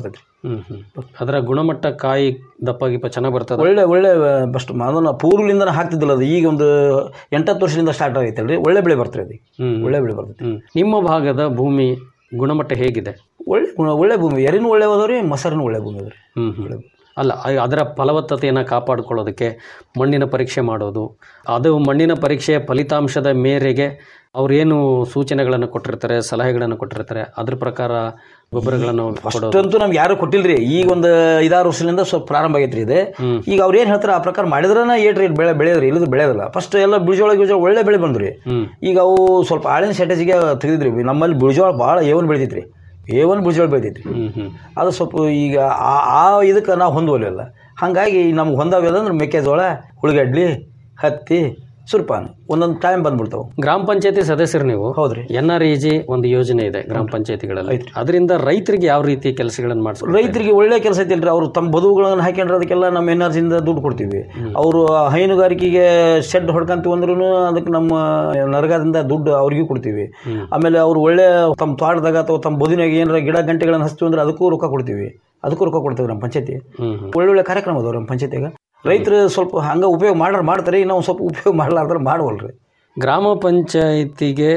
ಹ್ಮ್ ಹ್ಮ್ ಅದರ ಗುಣಮಟ್ಟ ಕಾಯಿ ದಪ್ಪ ಗಿಪ್ಪ ಚೆನ್ನಾಗಿ ಬರ್ತದೆ ಒಳ್ಳೆ ಒಳ್ಳೆ ಬೆಸ್ಟ್ ಅದನ್ನು ಪೂರ್ವಲಿಂದ ಹಾಕ್ತಿದ್ದಿಲ್ಲ ಅದು ಈಗ ಒಂದು ಎಂಟತ್ತು ವರ್ಷದಿಂದ ಸ್ಟಾರ್ಟ್ ಆಗೈತೆ ಅಲ್ರಿ ಒಳ್ಳೆ ಬೆಳೆ ಬರ್ತದೆ ಅದು ಹ್ಮ್ ಒಳ್ಳೆ ಬೆಳೆ ಬರ್ತದೆ ಹ್ಮ್ ನಿಮ್ಮ ಭಾಗದ ಭೂಮಿ ಗುಣಮಟ್ಟ ಹೇಗಿದೆ ಒಳ್ಳೆ ಗುಣ- ಒಳ್ಳೆ ಭೂಮಿ ಎರಿನೂ ಒಳ್ಳೆ ಅದಾವ್ರಿ ಮೊಸರಿನೂ ಒಳ್ಳೆ ಭೂಮಿ ಅದ್ರಿ ಹ್ಮ್ ಹ್ಮ್ ಅಲ್ಲ ಅ- ಅದರ ಫಲವತ್ತತೆಯನ್ನು ಕಾಪಾಡಿಕೊಳ್ಳೋದಕ್ಕೆ ಮಣ್ಣಿನ ಪರೀಕ್ಷೆ ಮಾಡೋದು ಅದು ಮಣ್ಣಿನ ಪರೀಕ್ಷೆಯ ಫಲಿತಾಂಶದ ಮೇರೆಗೆ ಅವ್ರೇನು ಸೂಚನೆಗಳನ್ನು ಕೊಟ್ಟಿರ್ತಾರೆ ಸಲಹೆಗಳನ್ನು ಕೊಟ್ಟಿರ್ತಾರೆ ಅದ್ರ ಪ್ರಕಾರ ಗೊಬ್ಬರಗಳನ್ನು ಕೊಡೋದು ಅಷ್ಟಂತೂ ನಮ್ಗೆ ಯಾರು ಕೊಟ್ಟಿಲ್ರಿ ಈಗ ಒಂದು ಐದಾರು ವರ್ಷದಿಂದ ಸ್ವಲ್ಪ ಪ್ರಾರಂಭ ಆಗೈತ್ರಿ ಇದೆ ಹ್ಮ್. ಈಗ ಅವ್ರು ಏನು ಹೇಳ್ತಾರೆ ಆ ಪ್ರಕಾರ ಮಾಡಿದ್ರನ ಏಟ್ರಿ ಬೆಳೆ ಬೆಳೆದ್ರಿ ಇಲ್ಲದ್ರೆ ಬೆಳೆಯೋದಿಲ್ಲ ಫಸ್ಟ್ ಎಲ್ಲ ಬಿಳಿಜೋಳ ಗಿಳಿಜೋಳ ಒಳ್ಳೆ ಬೆಳೆ ಬಂದ್ರಿ ಹ್ಮ್ ಈಗ ಅವು ಸ್ವಲ್ಪ ಆಳಿನ ಶೆಟೇಜಿಗೆ ತೆಗೆದಿದ್ರಿ ನಮ್ಮಲ್ಲಿ ಬಿಳಿಜೋಳ ಭಾಳ ಏವನ್ ಬೆಳಿತೈತ್ರಿ ಏವನ್ ಬಿಳಿಜೋಳ ಬೆಳಿತೈತ್ರಿ ಹ್ಮ್ ಹ್ಮ್ ಅದು ಸ್ವಲ್ಪ ಈಗ ಆ ಆ ಇದಕ್ಕೆ ನಾವು ಹೊಂದುವಲ್ಲ ಹಾಗಾಗಿ ನಮ್ಗೆ ಹೊಂದಾವ್ಯದಂದ್ರೆ ಮೆಕ್ಕೆಜೋಳ ಉಳ್ಳಗಡ್ಲಿ ಹತ್ತಿ ಸುರ್ಪಾನ್ ಒಂದೊಂದು ಟೈಮ್ ಬಂದ್ಬಿಡ್ತಾವೆ ಗ್ರಾಮ ಪಂಚಾಯತಿ ಸದಸ್ಯರು ನೀವು ಹೌದ್ರಿ ಎನ್ ಆರ್ ಇ ಜಿ ಒಂದು ಯೋಜನೆ ಇದೆ ಗ್ರಾಮ ಪಂಚಾಯತಿಗಳಲ್ಲಿ ಅದರಿಂದ ರೈತರಿಗೆ ಯಾವ ರೀತಿ ಕೆಲಸಗಳನ್ನು ಮಾಡಿಸ್ತಾರೆ ರೈತರಿಗೆ ಒಳ್ಳೆ ಕೆಲಸ ಐತಿಲ್ರಿ ಅವರು ತಮ್ಮ ಬದುವುಗಳನ್ನು ಹಾಕೊಂಡ್ರೆ ಅದಕ್ಕೆಲ್ಲ ನಮ್ಮ ಎನರ್ಜಿಯಿಂದ ದುಡ್ಡು ಕೊಡ್ತೀವಿ ಅವರು ಹೈನುಗಾರಿಕೆಗೆ ಶೆಡ್ ಹೊಡ್ಕಂತೀವಿ ಅಂದ್ರೂ ಅದಕ್ಕೆ ನಮ್ಮ ನರಗದಿಂದ ದುಡ್ಡು ಅವ್ರಿಗೂ ಕೊಡ್ತೀವಿ ಆಮೇಲೆ ಅವ್ರು ಒಳ್ಳೆ ತಮ್ಮ ತೋಟದಾಗ ಅಥವಾ ತಮ್ಮ ಬದುವಿನಾಗ ಏನಾರ ಗಿಡ ಗಂಟೆಗಳನ್ನು ಹಚ್ತೀವಿ ಅಂದ್ರೆ ಅದಕ್ಕೂ ರೊಕ್ಕ ಕೊಡ್ತೀವಿ ಅದಕ್ಕೂ ರೊಕ್ಕ ಕೊಡ್ತೀವಿ ನಮ್ಮ ಪಂಚಾಯತಿ ಹ್ಮ್ ಹ್ಮ್ ಒಳ್ಳೊಳ್ಳೆ ಕಾರ್ಯಕ್ರಮ ಅದಾವ ನಮ್ಮ ಪಂಚಾಯತಿಯಾಗ ರೈತರು ಸ್ವಲ್ಪ ಹಂಗೆ ಉಪಯೋಗ ಮಾಡ್ರೆ ಮಾಡ್ತಾರೆ ಈಗ ನಾವು ಸ್ವಲ್ಪ ಉಪಯೋಗ ಮಾಡ್ಲಾರ್ದ್ರೆ ಮಾಡವಲ್ರಿ ಗ್ರಾಮ ಪಂಚಾಯಿತಿಗೆ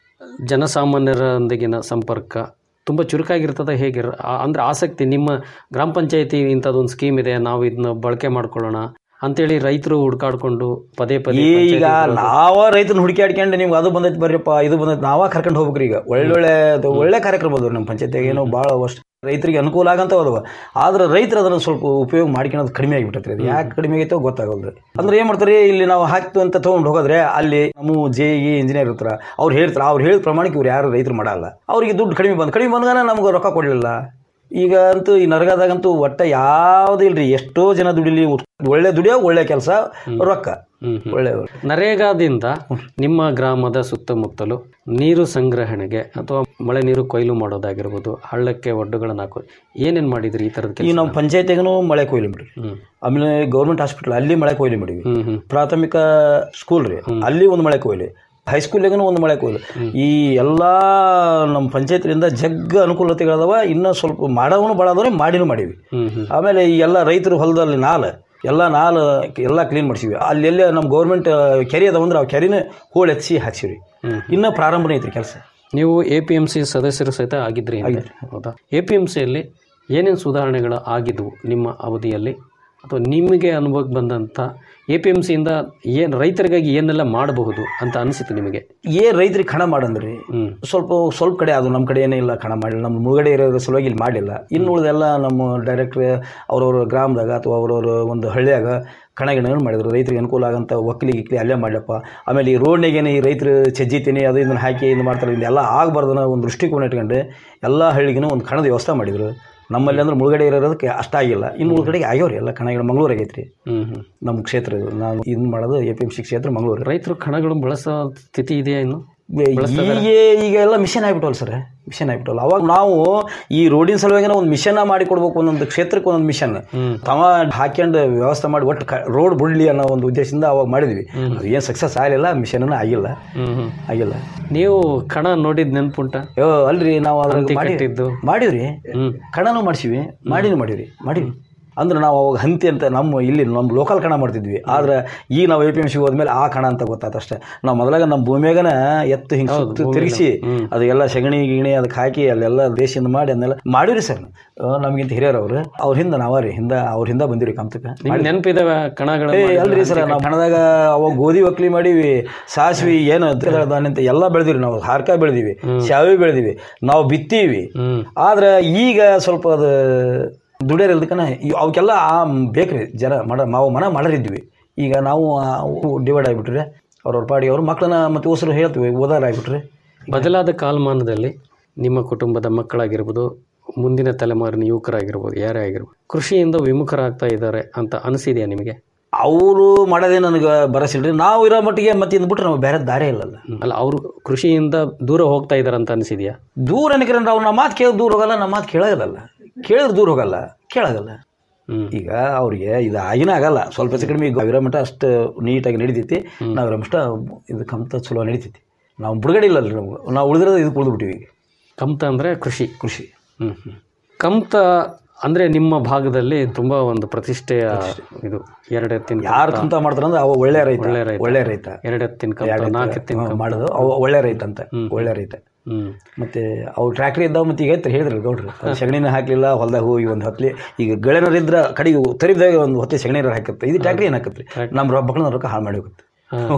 ಜನಸಾಮಾನ್ಯರೊಂದಿಗಿನ ಸಂಪರ್ಕ ತುಂಬ ಚುರುಕಾಗಿರ್ತದೆ ಹೇಗೆ ಅಂದರೆ ಆಸಕ್ತಿ ನಿಮ್ಮ ಗ್ರಾಮ ಪಂಚಾಯತಿ ಇಂಥದ್ದೊಂದು ಸ್ಕೀಮ್ ಇದೆ ನಾವು ಇದನ್ನ ಬಳಕೆ ಮಾಡ್ಕೊಳ್ಳೋಣ ಅಂತೇಳಿ ರೈತರು ಹುಡ್ಕಾಡ್ಕೊಂಡು ಪದೇ ಪದೇ ಈಗ ಪಂಚಾಯ್ತಿಗೆ ನಾವ ರೈತನ ಹುಡುಕಾಡ್ಕೊಂಡು ನಿಮ್ಗೆ ಅದು ಬಂದೈತಿ ಬರ್ರಿಪ್ಪ ಇದು ಬಂದೈತಿ ನಾವ ಕರ್ಕೊಂಡು ಹೋಗ್ಬೇಕ್ರಿ ಈಗ ಒಳ್ಳೊಳ್ಳೆ ಅದು ಒಳ್ಳೆ ಕಾರ್ಯಕ್ರಮ ಅದಾವ ನಮ್ಮ ಪಂಚಾಯತಿಯಾಗ ಏನೋ ಭಾಳ ಅಷ್ಟು ರೈತರಿಗೆ ಅನುಕೂಲ ಆಗಂತವ ಅದಾವ ಆದ್ರೆ ರೈತರು ಅದನ್ನು ಸ್ವಲ್ಪ ಉಪಯೋಗ ಮಾಡ್ಕೊಳೋದು ಕಡಿಮೆ ಆಗಿಬಿಟ್ಟೈತ್ರಿ ಅದು ಯಾಕೆ ಕಡಿಮೆ ಆಗೈತೋ ಗೊತ್ತಾಗಲ್ರಿ ಅಂದ್ರೆ ಏನು ಮಾಡ್ತಾರೆ ಇಲ್ಲಿ ನಾವು ಹಾಕ್ತು ಅಂತ ತೊಗೊಂಡು ಹೋಗೋದ್ರೆ ಅಲ್ಲಿ ನಮ್ಮ ಜೆ ಇ ಇಂಜಿನಿಯರ್ ಇರ್ತಾರ ಅವ್ರು ಹೇಳ್ತಾರೆ ಅವ್ರು ಹೇಳಿದ ಪ್ರಮಾಣಕ್ಕೆ ಇವ್ರು ಯಾರು ರೈತರು ಮಾಡಲ್ಲ ಅವ್ರಿಗೆ ದುಡ್ಡು ಕಡಿಮೆ ಬಂದು ಕಡಿಮೆ ಬಂದಾಗ ನಮ್ಗೆ ರೊಕ್ಕ ಕೊಡಲಿಲ್ಲ ಈಗ ಅಂತೂ ಈ ನರಗದಾಗಂತೂ ಒಟ್ಟ ಯಾವುದೂ ಇಲ್ರಿ ಎಷ್ಟೋ ಜನ ದುಡಿಲಿ ಒಳ್ಳೆ ದುಡಿಯೋ ಒಳ್ಳೆ ಕೆಲಸ ರೊಕ್ಕ ಹ್ಮ್ ಹ್ಮ್. ಒಳ್ಳೆ ನರೇಗಾದಿಂದ ನಿಮ್ಮ ಗ್ರಾಮದ ಸುತ್ತಮುತ್ತಲು ನೀರು ಸಂಗ್ರಹಣೆಗೆ ಅಥವಾ ಮಳೆ ನೀರು ಕೊಯ್ಲು ಮಾಡೋದಾಗಿರ್ಬೋದು ಹಳ್ಳಕ್ಕೆ ಒಡ್ಡುಗಳನ್ನು ಹಾಕೋ ಏನೇನು ಮಾಡಿದ್ರಿ ಈ ಥರದ ಈ ಕೆಲಸ ನಮ್ಮ ಪಂಚಾಯತಿಗೂ ಮಳೆ ಕೊಯ್ಲಿ ಮಾಡಿವಿ ಹ್ಮ್ ಆಮೇಲೆ ಗೌರ್ಮೆಂಟ್ ಹಾಸ್ಪಿಟಲ್ ಅಲ್ಲಿ ಮಳೆ ಕೊಯ್ಲಿ ಮಾಡಿವಿ ಹ್ಮ್ ಹ್ಮ್ ಪ್ರಾಥಮಿಕ ಸ್ಕೂಲ್ ರೀ ಅಲ್ಲಿ ಒಂದು ಮಳೆ ಕೊಯ್ಲಿ ಹೈಸ್ಕೂಲಿಗೂ ಒಂದು ಮಳೆ ಕೊಯ್ಲು ಈ ಎಲ್ಲ ನಮ್ಮ ಪಂಚಾಯತಿಯಿಂದ ಜಗ್ಗ ಅನುಕೂಲತೆಗಳದಾವ ಇನ್ನೂ ಸ್ವಲ್ಪ ಮಾಡವನು ಭಾಳ ಮಾಡಿನೂ ಮಾಡೀವಿ ಹ್ಮ್ ಹ್ಮ್ ಆಮೇಲೆ ಈ ಎಲ್ಲ ರೈತರು ಹೊಲದಲ್ಲಿ ನಾಲ್ ಎಲ್ಲ ನಾಲ್ ಎಲ್ಲ ಕ್ಲೀನ್ ಮಾಡಿಸಿವಿ ಅಲ್ಲೆಲ್ಲೇ ನಮ್ಮ ಗೌರ್ಮೆಂಟ್ ಕೆರೆ ಅದಾವ ಅಂದ್ರೆ ಆ ಕೆರೆನ ಹೂಳು ಎತ್ಸಿ ಹಾಕ್ಸಿವಿ ಹ್ಮ್. ಇನ್ನೂ ಪ್ರಾರಂಭನೇ ಐತ್ರಿ ಕೆಲಸ ನೀವು ಎ ಪಿ ಎಮ್ ಸಿ ಸದಸ್ಯರು ಸಹಿತ ಆಗಿದ್ರಿ ಹಿಂದೆ. ಹೌದಾ ಎ ಪಿ ಎಮ್ ಸಿಯಲ್ಲಿ ಏನೇನು ಸುಧಾರಣೆಗಳು ಆಗಿದ್ವು ನಿಮ್ಮ ಅವಧಿಯಲ್ಲಿ ಅಥವಾ ನಿಮಗೆ ಅನುಭವಕ್ಕೆ ಬಂದಂಥ ಎ ಪಿ ಎಮ್ ಸಿಯಿಂದ ಏನು ರೈತರಿಗಾಗಿ ಏನೆಲ್ಲ ಮಾಡಬಹುದು ಅಂತ ಅನಿಸಿತು ನಿಮಗೆ ಏನ್ ರೈತರಿಗೆ ಕಣ ಮಾಡಂದ್ರಿ ಹ್ಮ್ ಸ್ವಲ್ಪ ಸ್ವಲ್ಪ ಕಡೆ ಅದು ನಮ್ಮ ಕಡೆ ಏನೇ ಇಲ್ಲ ಕಣ ಮಾಡಿಲ್ಲ ನಮ್ಮ ಮುಳುಗಡೆ ಇರೋದ್ರ ಸಲುವಾಗಿ ಇಲ್ಲಿ ಮಾಡಿಲ್ಲ ಇನ್ನು ಉಳಿದೆಲ್ಲ ನಮ್ಮ ಡೈರೆಕ್ಟ್ರ್ ಅವ್ರವ್ರ ಗ್ರಾಮದಾಗ ಅಥವಾ ಅವ್ರವ್ರ ಒಂದು ಹಳ್ಳಿಯಾಗ ಕಣ ಗಿಣಗಳು ಮಾಡಿದ್ರು ರೈತರಿಗೆ ಅನುಕೂಲ ಆಗಂತ ಒಕ್ಕಲಿ ಗಿಕ್ಲಿ ಅಲ್ಲೇ ಮಾಡ್ಲಪ್ಪ ಆಮೇಲೆ ಈ ರೋಡ್ನಾಗೇನೆ ಈ ರೈತರು ಚಜ್ಜಿತೀನಿ ಅದು ಇದನ್ನು ಹಾಕಿ ಇದು ಮಾಡ್ತಾರೆ ಇದೆಲ್ಲ ಆಗಬಾರ್ದನ್ನ ಒಂದು ದೃಷ್ಟಿಕೋನ ಇಟ್ಕೊಂಡು ಎಲ್ಲ ಹಳ್ಳಿಗೂ ಒಂದು ಕಣದ ವ್ಯವಸ್ಥೆ ಮಾಡಿದ್ರು ನಮ್ಮಲ್ಲಿ ಅಂದ್ರೆ ಮುಳುಗಡೆ ಇರೋದಕ್ಕೆ ಅಷ್ಟಾಗಿಲ್ಲ ಇನ್ನು ಉಳ್ಗಡೆಗೆ ಆಗ್ಯಾವ್ರಿ ಎಲ್ಲ ಕಣಗಳು ಮಂಗಳೂರು ಆಗೈತ್ರಿ ಹ್ಮ್ ಹ್ಮ್ ನಮ್ಮ ಕ್ಷೇತ್ರ ಇದು ನಾನು ಇದನ್ನ ಮಾಡೋದು ಎ ಪಿ ಎಮ್ ಸಿ ಕ್ಷೇತ್ರ ಮಂಗಳೂರು ರೈತರು ಕಣಗಳು ಬಳಸೋ ಸ್ಥಿತಿ ಇದೆಯಾ ಇನ್ನು ಈಗ ಈಗ ಎಲ್ಲ ಮಿಷನ್ ಆಗ್ಬಿಟ್ಟವಲ್ಲ ಸರ್ ಮಿಷನ್ ಆಗ್ಬಿಟ್ಟವಲ್ಲ ಅವಾಗ ನಾವು ಈ ರೋಡಿನ ಸಲುವಾಗಿ ಒಂದು ಮಿಷನ್ ಮಾಡಿ ಕೊಡ್ಬೇಕು ಒಂದೊಂದು ಕ್ಷೇತ್ರಕ್ಕೆ ಒಂದೊಂದು ಮಿಷನ್ ತವ ಹಾಕ್ಯಂಡು ವ್ಯವಸ್ಥೆ ಮಾಡಿ ಒಟ್ಟು ರೋಡ್ ಬಿಡ್ಲಿ ಅನ್ನೋ ಒಂದು ಉದ್ದೇಶದಿಂದ ಅವಾಗ ಮಾಡಿದ್ವಿ ಅದು ಏನು ಸಕ್ಸಸ್ ಆಗಲಿಲ್ಲ ಮಿಷನ್ ಆಗಿಲ್ಲ ಹ್ಮ್ ಹ್ಮ್ ಆಗಿಲ್ಲ ನೀವು ಕಣ ನೋಡಿದ ನೆನ್ಪುಂಟ ಅಯ್ಯೋ ಅಲ್ರಿ ನಾವು ಅದ್ರಾಗ ಹಂತಿ ಮಾಡಿ ಕಟ್ಟಿದ್ದು. ಮಾಡಿವ್ರಿ ಹ್ಮ್ ಕಣನೂ ಮಾಡಿಸಿವಿ ಮಾಡಿನೂ ಮಾಡಿವ್ರಿ ಮಾಡಿವಿ ಅಂದ್ರೆ ನಾವು ಅವಾಗ ಹಂತಿ ಅಂತ ನಮ್ಮ ಇಲ್ಲಿ ನಮ್ಮ ಲೋಕಲ್ ಕಣ ಮಾಡ್ತಿದ್ವಿ ಆದ್ರೆ ಈಗ ನಾವು ಎ ಪಿ ಎಮ್ ಸಿ ಹೋದ್ಮೇಲೆ ಆ ಕಣ ಅಂತ ಗೊತ್ತಾಯ್ತು ಅಷ್ಟೇ ನಾವು ಮೊದಲಾಗ ನಮ್ಮ ಭೂಮಿಯಾಗನ ಎತ್ತು ಹಿಂಗೆ ಸುತ್ತು ತಿರುಗಿಸಿ ಅದು ಎಲ್ಲ ಸಗಣಿ ಗಿಣಿ ಅದಕ್ಕೆ ಹಾಕಿ ಅಲ್ಲೆಲ್ಲ ದೇಶದಿಂದ ಮಾಡಿ ಅದನ್ನೆಲ್ಲ ಮಾಡಿವ್ರಿ ಸರ್ ನಮಗಿಂತ ಹಿರಿಯರು ಅವರು ಅವ್ರ ಹಿಂದೆ ನಾವ ರೀ ಹಿಂದೆ ಅವ್ರ ಹಿಂದೆ ಬಂದಿವ್ರಿ ಕಮ್ತಕ್ಕೆ ನಿಮ್ಗೆ ನೆನಪಿದಾವೆ ಕಣಗಳು ಏ ಅಲ್ರಿ ಸರ್ ನಾವು ಹಣದಾಗ ಅವಾಗ ಗೋಧಿ ಒಕ್ಲಿ ಮಾಡೀವಿ ಸಾಸ್ವಿ ಏನು ದ್ವಿದಳ ಧಾನ್ಯ ಅಂತ ಎಲ್ಲ ಬೆಳೆದಿವಿ ನಾವು ಹಾರ್ಕ ಬೆಳೆದಿವಿ ಶಾವಿ ಬೆಳೆದಿವಿ ನಾವು ಬಿತ್ತೀವಿ ಹ್ಮ್ ಆದ್ರೆ ಈಗ ಸ್ವಲ್ಪ ಅದು ದುಡಿಯೋರು ಇಲ್ದಕ್ಕನ ಇವ್- ಅವಕ್ಕೆಲ್ಲ ಆ ಬೇಕ್ರಿ ಜನ ಮಾಡ ನಾವು ಮನ ಮಾಡರಿದ್ವಿ ಈಗ ನಾವು ಡಿವೈಡ್ ಆಗಿಬಿಟ್ರಿ ಅವ್ರವ್ರ ಪಾಡಿ ಅವ್ರ ಮಕ್ಕಳನ್ನ ಮತ್ತೆ ಹೊಸರು ಹೇಳ್ತೀವಿ ಓದಾರ ಆಗಿಬಿಟ್ರಿ ಬದಲಾದ ಕಾಲಮಾನದಲ್ಲಿ ನಿಮ್ಮ ಕುಟುಂಬದ ಮಕ್ಕಳಾಗಿರ್ಬೋದು ಮುಂದಿನ ತಲೆಮಾರಿನ ಯುವಕರಾಗಿರ್ಬೋದು ಯಾರೇ ಆಗಿರ್ಬೋದು ಕೃಷಿಯಿಂದ ವಿಮುಖರಾಗ್ತಾ ಇದ್ದಾರೆ ಅಂತ ಅನಿಸಿದೆಯಾ ನಿಮಗೆ ಅವರು ಮಾಡೋದೇ ನನಗೆ ಬರಸಿಲ್ರಿ ನಾವು ಇರೋ ಮಟ್ಟಿಗೆ ಮತ್ತೆ ಇಂದ್ಬಿಟ್ರೆ ನಾವು ಬೇರೆ ದಾರಿ ಇಲ್ಲಲ್ಲ ಅಲ್ಲ ಅವರು ಕೃಷಿಯಿಂದ ದೂರ ಹೋಗ್ತಾ ಇದ್ದಾರೆ ಅಂತ ಅನಿಸಿದೆಯಾ ದೂರ ಏನಕ್ಕೆ ಅವ್ರು ನಮ್ಮ ಮಾತು ಕೇಳಿ ದೂರ ಹೋಗಲ್ಲ ನಮ್ಮ ಮಾತು ಕೇಳೋದಿಲ್ಲ ಕೇಳಿದ್ರೆ ದೂರ ಹೋಗಲ್ಲ ಕೇಳೋಗಲ್ಲ ಹ್ಮ್ ಈಗ ಅವ್ರಿಗೆ ಇದು ಆಗಿನ ಆಗಲ್ಲ ಸ್ವಲ್ಪ ಹೆಚ್ಚು ಕಡಿಮೆ ಈಗ ಇರೋ ಮಟ್ಟ ಅಷ್ಟು ನೀಟಾಗಿ ನಡೀತೈತಿ ನಾವು ಇರೋ ಮಟ್ಟ ಇದು ಕಮ್ತ ಚಲೋ ನಡೀತೈತಿ ನಾವು ಬಿಡುಗಡೆ ಇಲ್ಲ ಅಲ್ರಿ ನಮ್ಗೆ ನಾವು ಉಳಿದಿರೋದು ಇದಕ್ಕೆ ಉಳಿದ್ಬಿಟ್ಟಿವಿ ಈಗ ಕಮ್ತ ಅಂದರೆ ಕೃಷಿ ಕೃಷಿ ಹ್ಮ್ ಹ್ಮ್ ಕಮ್ತ ಅಂದ್ರೆ ನಿಮ್ಮ ಭಾಗದಲ್ಲಿ ತುಂಬಾ ಒಂದು ಪ್ರತಿಷ್ಠೆಯ ಇದು ಎರಡು ಎತ್ತಿನ ಯಾರು ಕಂತ ಮಾಡ್ತಾರ ಅಂದ್ರೆ ಅವ ಒಳ್ಳೆ ರೈತ ಒಳ್ಳೆ ರೈತ. ಒಳ್ಳೆ ರೈತ ಎರಡು ಎತ್ತಿನ ಕಂತ ನಾಲ್ಕು ಎತ್ತಿನ ಹ್ಮ್, ಮಾಡೋದು ಅವ ಒಳ್ಳೆ ರೈತ ಅಂತ ಒಳ್ಳೆ ರೈತ ಹ್ಮ್ ಮತ್ತೆ ಅವು ಟ್ರ್ಯಾಕ್ಟರ್ ಇದ್ದಾವ ಮತ್ತೆ ಈಗ ಐತೆ ಹೇಳಿದ್ರಲ್ಲ ಗೌಡ್ರು ಅದು ಸಗಣಿನ ಹಾಕ್ಲಿಲ್ಲ ಹೊಲ್ದಾಗ ಹೋಗಿ ಒಂದು ಹೊತ್ಲಿ ಈಗ ಗೆಳೆನರ್ ಇದ್ರ ಕಡೆಗೆ ತರಿದಾಗ ಒಂದು ಹೊತ್ತೆ ಸಗಣಿ ಹಾಕತ್ತೆ ಇದು ಟ್ರ್ಯಾಕ್ಟರ್ ಏನು ಹಾಕತ್ರಿ ನಮ್ಮ ರೊಕ್ಕ ಮಕ್ಕಳನ್ನ ರೊಕ್ಕ ಹಾಳು ಮಾಡಿ ಹೋಗುತ್ತೆ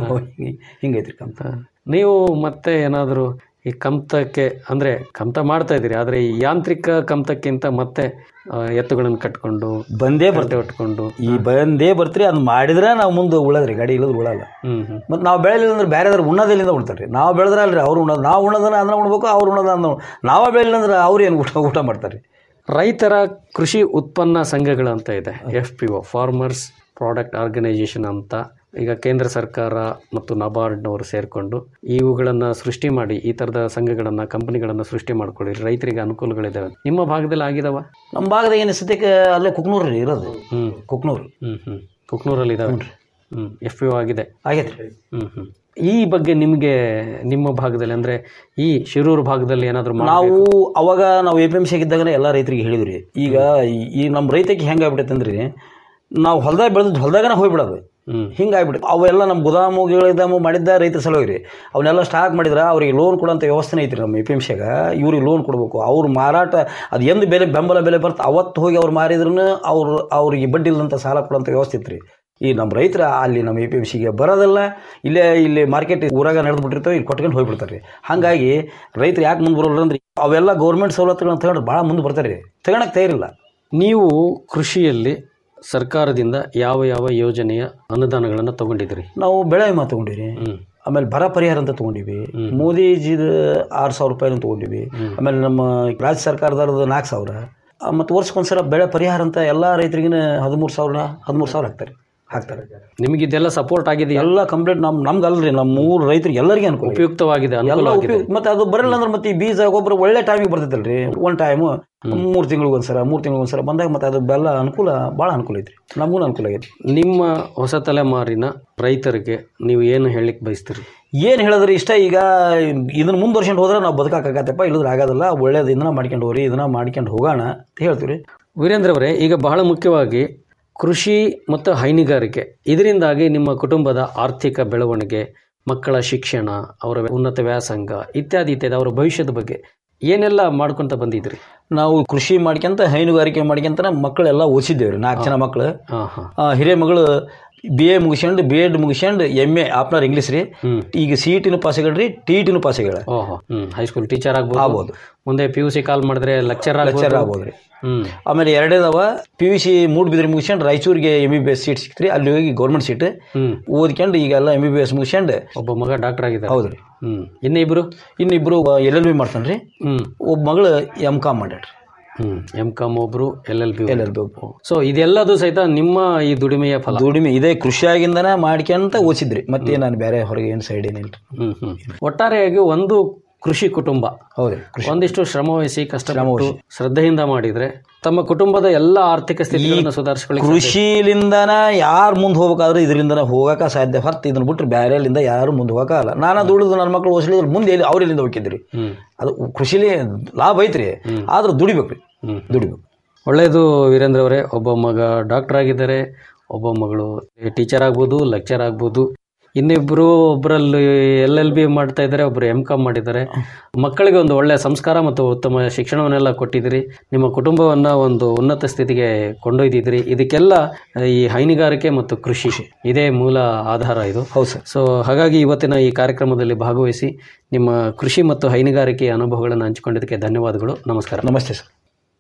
ಹಿಂಗೈತ್ರಿ ಕಂತ ನೀವು ಮತ್ತೆ ಏನಾದರೂ ಈ ಕಮ್ತಕ್ಕೆ ಅಂದ್ರೆ ಕಮ್ತ ಮಾಡ್ತಾ ಇದ್ದೀರಿ ಆದ್ರೆ ಈ ಯಾಂತ್ರಿಕ ಕಮ್ತಕ್ಕಿಂತ ಮತ್ತೆ ಆ, ಎತ್ತುಗಳನ್ನು ಕಟ್ಕೊಂಡು ಬಂದೇ ಬಟ್ಟೆ ಬರ್ತೇವೆ ಉಟ್ಕೊಂಡು ಈ ಬಂದೇ ಬರ್ತೀರಿ ಅದು ಮಾಡಿದ್ರೆ ನಾವು ಮುಂದೆ ಉಳದ್ರಿ ಗಾಡಿ ಇಲ್ಲದ್ರೆ ಉಳಲ್ಲ ಹ್ಮ್ ಹ್ಮ್ ಮತ್ತು ನಾವು ಬೆಳೆಲಿಲ್ಲ ಅಂದ್ರೆ ಬೇರೆದಾರು ಉಣ್ಣೋದಿಲ್ಲಿಂದ ಉಣ್ತಾರೆ ನಾವು ಬೆಳೆದ್ರೆ ಅಲ್ರಿ ಅವ್ರು ಉಣ್ಣೋದು ನಾವು ಉಣ್ಣೋದನ್ನ ಅಂದ್ರೆ ಉಣ್ಬೇಕು ಅವ್ರು ಉಣ್ಣೋದ ಅಂದ್ರೆ ನಾವೇ ಬೆಳಿಲ್ಲ ಅಂದ್ರೆ ಅವ್ರು ಏನು ಊಟ ಊಟ ಮಾಡ್ತಾರೆ ರೈತರ ಕೃಷಿ ಉತ್ಪನ್ನ ಸಂಘಗಳಂತ ಇದೆ F P O farmers product organisation ಅಂತ ಈಗ ಕೇಂದ್ರ ಸರ್ಕಾರ ಮತ್ತು ನಬಾರ್ಡ್ನವರು ಸೇರಿಕೊಂಡು ಇವುಗಳನ್ನು ಸೃಷ್ಟಿ ಮಾಡಿ ಈ ಥರದ ಸಂಘಗಳನ್ನು ಕಂಪನಿಗಳನ್ನು ಸೃಷ್ಟಿ ಮಾಡ್ಕೊಳ್ಳಿ ರೈತರಿಗೆ ಅನುಕೂಲಗಳಿದ್ದಾವೆ ನಿಮ್ಮ ಭಾಗದಲ್ಲಿ ಆಗಿದಾವ ನಮ್ಮ ಭಾಗದಾಗ ಏನು ಸದ್ಯಕ್ಕೆ ಅಲ್ಲೇ ಕುಕ್ನೂರು ರೀ ಇರೋದು ಹ್ಞೂ ಕುಕ್ನೂರು ಹ್ಞೂ ಹ್ಞೂ ಕುಕ್ನೂರಲ್ಲಿ ಇದಾವೆ ಹ್ಞೂ ಎಫ್ ಪಿ ಒ ಆಗಿದೆ ಆಗೈತೆ ರೀ ಹ್ಞೂ ಹ್ಞೂ ಈ ಬಗ್ಗೆ ನಿಮಗೆ ನಿಮ್ಮ ಭಾಗದಲ್ಲಿ ಅಂದರೆ ಈ ಶಿರೂರು ಭಾಗದಲ್ಲಿ ಏನಾದರೂ ನಾವು ಅವಾಗ ನಾವು ಎ ಪಿ ಎಮ್ ಸಿ ಆಗಿದ್ದಾಗ ಎಲ್ಲ ರೈತರಿಗೆ ಹೇಳಿದ್ರಿ ಈಗ ಈ- ಈ ನಮ್ಮ ರೈತಕ್ಕೆ ಹೆಂಗೆ ಆಗ್ಬಿಟ್ಟೈತೆ ಅಂದ್ರೆ ನಾವು ಹೊಲ್ದಾಗ ಬೆಳೆದು ಹೊಲ್ದಾಗನ ಹೋಗ್ಬಿಡೋದು ಹ್ಞೂ ಹಿಂಗೆ ಆಗ್ಬಿಟ್ಟು ಅವೆಲ್ಲ ನಮ್ಮ ಗುದಾಮು ಗಿದಾಮು ಮಾಡಿದ್ದ ರೈತರ ಸಲುವಾಗಿ ರೀ ಅವನ್ನೆಲ್ಲ ಸ್ಟಾಕ್ ಮಾಡಿದ್ರೆ ಅವ್ರಿಗೆ ಲೋನ್ ಕೊಡೋಂಥ ವ್ಯವಸ್ಥೆ ಐತ್ರಿ ನಮ್ಮ ಎ ಪಿ ಎಮ್ ಸಿಯಾಗ ಇವ್ರಿಗೆ ಲೋನ್ ಕೊಡಬೇಕು ಅವ್ರು ಮಾರಾಟ ಅದು ಎಂದು ಬೆಲೆ ಬೆಂಬಲ ಬೆಲೆ ಬರ್ತಾ ಅವತ್ತು ಹೋಗಿ ಅವ್ರು ಮಾರಿದ್ರೂ ಅವ್ರು ಅವ್ರಿಗೆ ಬಡ್ಡಿ ಇಲ್ಲದಂಥ ಸಾಲ ಕೊಡೋಂಥ ವ್ಯವಸ್ಥೆ ಇತ್ತು ರೀ ಈ ನಮ್ಮ ರೈತರ ಅಲ್ಲಿ ನಮ್ಮ ಎ ಪಿ ಎಮ್ ಸಿಗೆ ಬರೋದಲ್ಲ ಇಲ್ಲೇ ಇಲ್ಲಿ ಮಾರ್ಕೆಟ್ ಊರಾಗ ನಡೆದು ಬಿಟ್ಟಿರ್ತಾವೆ ಇಲ್ಲಿ ಕೊಟ್ಕೊಂಡು ಹೋಗ್ಬಿಡ್ತಾರೆ ರೀ ಹಾಗಾಗಿ ರೈತರು ಯಾಕೆ ಮುಂದೆ ಬರೋಲ್ಲ ಅಂದ್ರೆ ಅವೆಲ್ಲ ಗೌರ್ಮೆಂಟ್ ಸವಲತ್ತುಗಳನ್ನ ತಗೊಂಡ್ರೆ ಭಾಳ ಮುಂದೆ ಬರ್ತಾರೆ ರೀ ತಗೊಳಕ್ಕೆ ತಯಾರಿಲ್ಲ ನೀವು ಕೃಷಿಯಲ್ಲಿ ಸರ್ಕಾರದಿಂದ ಯಾವ ಯಾವ ಯೋಜನೆಯ ಅನುದಾನಗಳನ್ನು ತಗೊಂಡಿದ್ದೀರಿ ನಾವು ಬೆಳೆ ವಿಮಾ ತೊಗೊಂಡಿರಿ ಹ್ಞೂ ಆಮೇಲೆ ಬರ ಪರಿಹಾರ ಅಂತ ತೊಗೊಂಡಿವಿ ಮೋದಿಜಿದ ಆರು ಸಾವಿರ ರೂಪಾಯಿನ ತೊಗೊಂಡಿವಿ ಆಮೇಲೆ ನಮ್ಮ ರಾಜ್ಯ ಸರ್ಕಾರದವ್ರದ್ದು ನಾಲ್ಕು ಸಾವಿರ ಮತ್ತು ವರ್ಷಕ್ಕೊಂದ್ಸಲ ಬೆಳೆ ಪರಿಹಾರ ಅಂತ ಎಲ್ಲ ರೈತರಿಗಿನ ಹದಿಮೂರು ಸಾವಿರ ಹದಿಮೂರು ಸಾವಿರ ಹಾಕ್ತಾರೆ ಹಾಕ್ತಾರೆ ನಿಮಗೆ ಇದೆಲ್ಲ ಸಪೋರ್ಟ್ ಆಗಿದೆಯಾ ಎಲ್ಲ ಕಂಪ್ಲೀಟ್ ನಮ್ಮ ನಮ್ಗೆ ಅಲ್ರಿ ನಮ್ಮ ಮೂರು ರೈತರಿಗೆ ಎಲ್ಲರಿಗೂ ಅನುಕೂಲ ಐತಿ. ಉಪಯುಕ್ತವಾಗಿದೆ ಎಲ್ಲ ಅನುಕೂಲವಾಗಿದೆ ಉಪಯೋಗ ಮತ್ತೆ ಅದು ಬರಲ್ಲ ಅಂದ್ರೆ ಮತ್ತೆ ಈ ಬೀಜ ಗೊಬ್ಬರ ಒಳ್ಳೆ ಟೈಮಿಗೆ ಬರ್ತೈತಲ್ರಿ ಒನ್ ಟೈಮು ಮೂರು ತಿಂಗಳಿಗೆ ಒಂದ್ಸಲ ಮೂರು ತಿಂಗಳಿಗೆ ಒಂದ್ಸಲ ಬಂದಾಗ ಮತ್ತೆ ಅದು ಬೆಲ್ಲ ಅನುಕೂಲ ಭಾಳ ಅನುಕೂಲ ಐತ್ರಿ ನಮಗೂ ಅನುಕೂಲ ಆಗೈತಿ ನಿಮ್ಮ ಹೊಸ ತಲೆಮಾರಿನ ರೈತರಿಗೆ ನೀವು ಏನು ಹೇಳಲಿಕ್ಕೆ ಬಯಸ್ತೀರಿ ಏನು ಹೇಳಿದ್ರಿ ಇಷ್ಟ ಈಗ ಇದನ್ನ ಮುಂದುವರ್ಸ್ಕೊಂಡು ಹೋದ್ರೆ ನಾವು ಬದುಕಾಗತ್ತಪ್ಪ ಇಲ್ಲದ್ರೆ ಆಗೋದಿಲ್ಲ ಒಳ್ಳೇದು ಇದನ್ನ ಮಾಡ್ಕೊಂಡು ಹೋಗ್ರಿ ಇದನ್ನ ಮಾಡ್ಕೊಂಡು ಹೋಗೋಣ ಅಂತ ಹೇಳ್ತೀವಿ ವೀರೇಂದ್ರ ಅವರೇ ಈಗ ಬಹಳ ಮುಖ್ಯವಾಗಿ ಕೃಷಿ ಮತ್ತು ಹೈನುಗಾರಿಕೆ ಇದರಿಂದಾಗಿ ನಿಮ್ಮ ಕುಟುಂಬದ ಆರ್ಥಿಕ ಬೆಳವಣಿಗೆ ಮಕ್ಕಳ ಶಿಕ್ಷಣ ಅವರ ಉನ್ನತ ವ್ಯಾಸಂಗ ಇತ್ಯಾದಿ ಇತ್ಯಾದಿ ಅವರ ಭವಿಷ್ಯದ ಬಗ್ಗೆ ಏನೆಲ್ಲ ಮಾಡ್ಕೊಂತ ಬಂದಿದ್ರಿ ನಾವು ಕೃಷಿ ಮಾಡ್ಕೊಂತ ಹೈನುಗಾರಿಕೆ ಮಾಡ್ಕೊಂತ ಮಕ್ಕಳೆಲ್ಲ ಓದಿಸಿದ್ದೇವೆ ರೀ ನಾಲ್ಕು ಜನ ಮಕ್ಕಳು ಹಾಂ ಹಾಂ ಆ, ಹಿರಿಯ ಮಗಳು ಬಿ ಎ ಮುಗಿಸ್ಕೊಂಡು ಬಿ ಎಡ್ ಮುಗಿಸ್ಕೊಂಡು ಎಮ್ ಎ ಆಪ್ನರ್ ಇಂಗ್ಲೀಷ್ ರೀ ಹ್ಮ್. ಈಗ ಸಿ ಟಿನೂ ಪಾಸ್ ಆಗ್ಯಾಳ್ರಿ ಟಿ ಟಿನೂ ಪಾಸ್ ಆಗ್ಯಾಳ ಓಹೋ ಹ್ಮ್ ಹೈಸ್ಕೂಲ್ ಟೀಚರ್ ಆಗ್ಬೋದು ಆಗ್ಬೋದು. ಮುಂದೆ ಪಿ ಯು ಸಿ ಕಾಲ್ ಮಾಡಿದ್ರೆ ಲೆಕ್ಚರ್ ಲೆಕ್ಚರ್ ಆಗ್ಬೋದು ಆಗ್ಬೋದು ರೀ ಹ್ಮ್ ಆಮೇಲೆ ಎರಡೇದವ ಪಿ ಯು ಸಿ ಮೂಡ್ಬಿದ್ರೆ ಮುಗಿಸ್ಕೊಂಡು ರಾಯಚೂರಿಗೆ M B B S seat ಸಿಕ್ತ್ರಿ ಅಲ್ಲಿ ಹೋಗಿ ಗೌರ್ಮೆಂಟ್ ಸೀಟ್ ಹ್ಮ್ ಓದ್ಕೊಂಡು ಈಗೆಲ್ಲ ಎಮ್ ಬಿ ಬಿ ಎಸ್ ಮುಗಿಸ್ಕೊಂಡು ಒಬ್ಬ ಮಗ ಡಾಕ್ಟರ್ ಆಗಿದ್ದಾರೆ ಹೌದು ರೀ ಹ್ಮ್ ಇನ್ನು ಇಬ್ರು ಇನ್ನಿಬ್ರು ಎಲ್ ಎಲ್ ಬಿ ಮಾಡ್ತಾನೆ ರೀ ಹ್ಮ್ ಒಬ್ಬ ಮಗಳು ಎಮ್ ಕಾಮ್ ಮಾಡ್ಯಾಡ್ರಿ ಹ್ಮ್ ಎಂ ಕಾಮ್ ಒಬ್ರು L L B L L B so ಇದೆಲ್ಲದು ಸಹಿತ ನಿಮ್ಮ ಈ ದುಡಿಮೆಯ ಫಲ ದುಡಿಮೆ ಇದೇ ಕೃಷಿಯಾಗಿಂದನೇ ಮಾಡ್ಕೊಂತ ಓದಿಸಿದ್ರಿ ಮತ್ತೆ ನಾನು ಬೇರೆ ಹೊರಗೆ ಏನು ಸೈಡ್ ಏನಿಲ್ಲ ಹ್ಮ್ ಹ್ಮ್ ಒಟ್ಟಾರೆಯಾಗಿ ಒಂದು ಕೃಷಿ ಕುಟುಂಬ ಹೌದ್ರಿ ಕೃಷಿ ಒಂದಿಷ್ಟು ಶ್ರಮವಹಿಸಿ ಕಷ್ಟಪಟ್ಟು ಶ್ರದ್ಧೆಯಿಂದ ಮಾಡಿದ್ರೆ ತಮ್ಮ ಕುಟುಂಬದ ಎಲ್ಲ ಆರ್ಥಿಕ ಸ್ಥಿತಿಗಳನ್ನು ಸುಧಾರಿಸ್ಕೊಳ್ಳಿ ಕೃಷಿಲಿಂದನ ಯಾರು ಮುಂದೆ ಹೋಗ್ಬೇಕಾದ್ರೆ ಇದರಿಂದನೇ ಹೋಗಕ್ಕೆ ಸಾಧ್ಯ ಹೊರತು ಇದನ್ನ ಬಿಟ್ರೆ ಬೇರೆಲಿಂದ ಯಾರು ಮುಂದೆ ಹೋಗಕ್ಕಾಗಲ್ಲ ನಾನು ದುಡಿದು ನನ್ನ ಮಕ್ಕಳು ಓದಿಸಿದ್ರೆ ಮುಂದೆ ಎಲ್ಲಿ ಅವ್ರೆಲ್ಲಿಂದ ಹೋಗಿದ್ರಿ ಹ್ಮ್ ಅದು ಕೃಷಿಲಿ ಲಾಭ ಐತ್ರಿ ಆದ್ರೆ ದುಡಿಬೇಕು ರೀ ಹ್ಮ್. ದುಡಿಬೇಕು ಒಳ್ಳೆಯದು ವೀರೇಂದ್ರ ಅವರೇ ಒಬ್ಬ ಮಗ ಡಾಕ್ಟರ್ ಆಗಿದ್ದಾರೆ ಒಬ್ಬ ಮಗಳು ಟೀಚರ್ ಆಗ್ಬೋದು ಲೆಕ್ಚರ್ ಆಗ್ಬೋದು ಇನ್ನಿಬ್ರು ಒಬ್ಬರಲ್ಲಿ ಎಲ್ ಎಲ್ ಬಿ ಮಾಡ್ತಾ ಇದ್ದಾರೆ ಒಬ್ಬರು ಎಂ ಕಾಮ್ ಮಾಡಿದ್ದಾರೆ ಮಕ್ಕಳಿಗೆ ಒಂದು ಒಳ್ಳೆಯ ಸಂಸ್ಕಾರ ಮತ್ತು ಉತ್ತಮ ಶಿಕ್ಷಣವನ್ನೆಲ್ಲ ಕೊಟ್ಟಿದ್ದೀರಿ ನಿಮ್ಮ ಕುಟುಂಬವನ್ನ ಒಂದು ಉನ್ನತ ಸ್ಥಿತಿಗೆ ಕೊಂಡೊಯ್ದಿದ್ದೀರಿ ಇದಕ್ಕೆಲ್ಲ ಈ ಹೈನುಗಾರಿಕೆ ಮತ್ತು ಕೃಷಿ ಇದೇ ಮೂಲ ಆಧಾರ ಇದು ಹೌದು ಸರ್ ಸೊ ಹಾಗಾಗಿ ಇವತ್ತಿನ ಈ ಕಾರ್ಯಕ್ರಮದಲ್ಲಿ ಭಾಗವಹಿಸಿ ನಿಮ್ಮ ಕೃಷಿ ಮತ್ತು ಹೈನುಗಾರಿಕೆಯ ಅನುಭವಗಳನ್ನು ಹಂಚಿಕೊಂಡಿದ್ದಕ್ಕೆ ಧನ್ಯವಾದಗಳು ನಮಸ್ಕಾರ ನಮಸ್ತೆ ಸರ್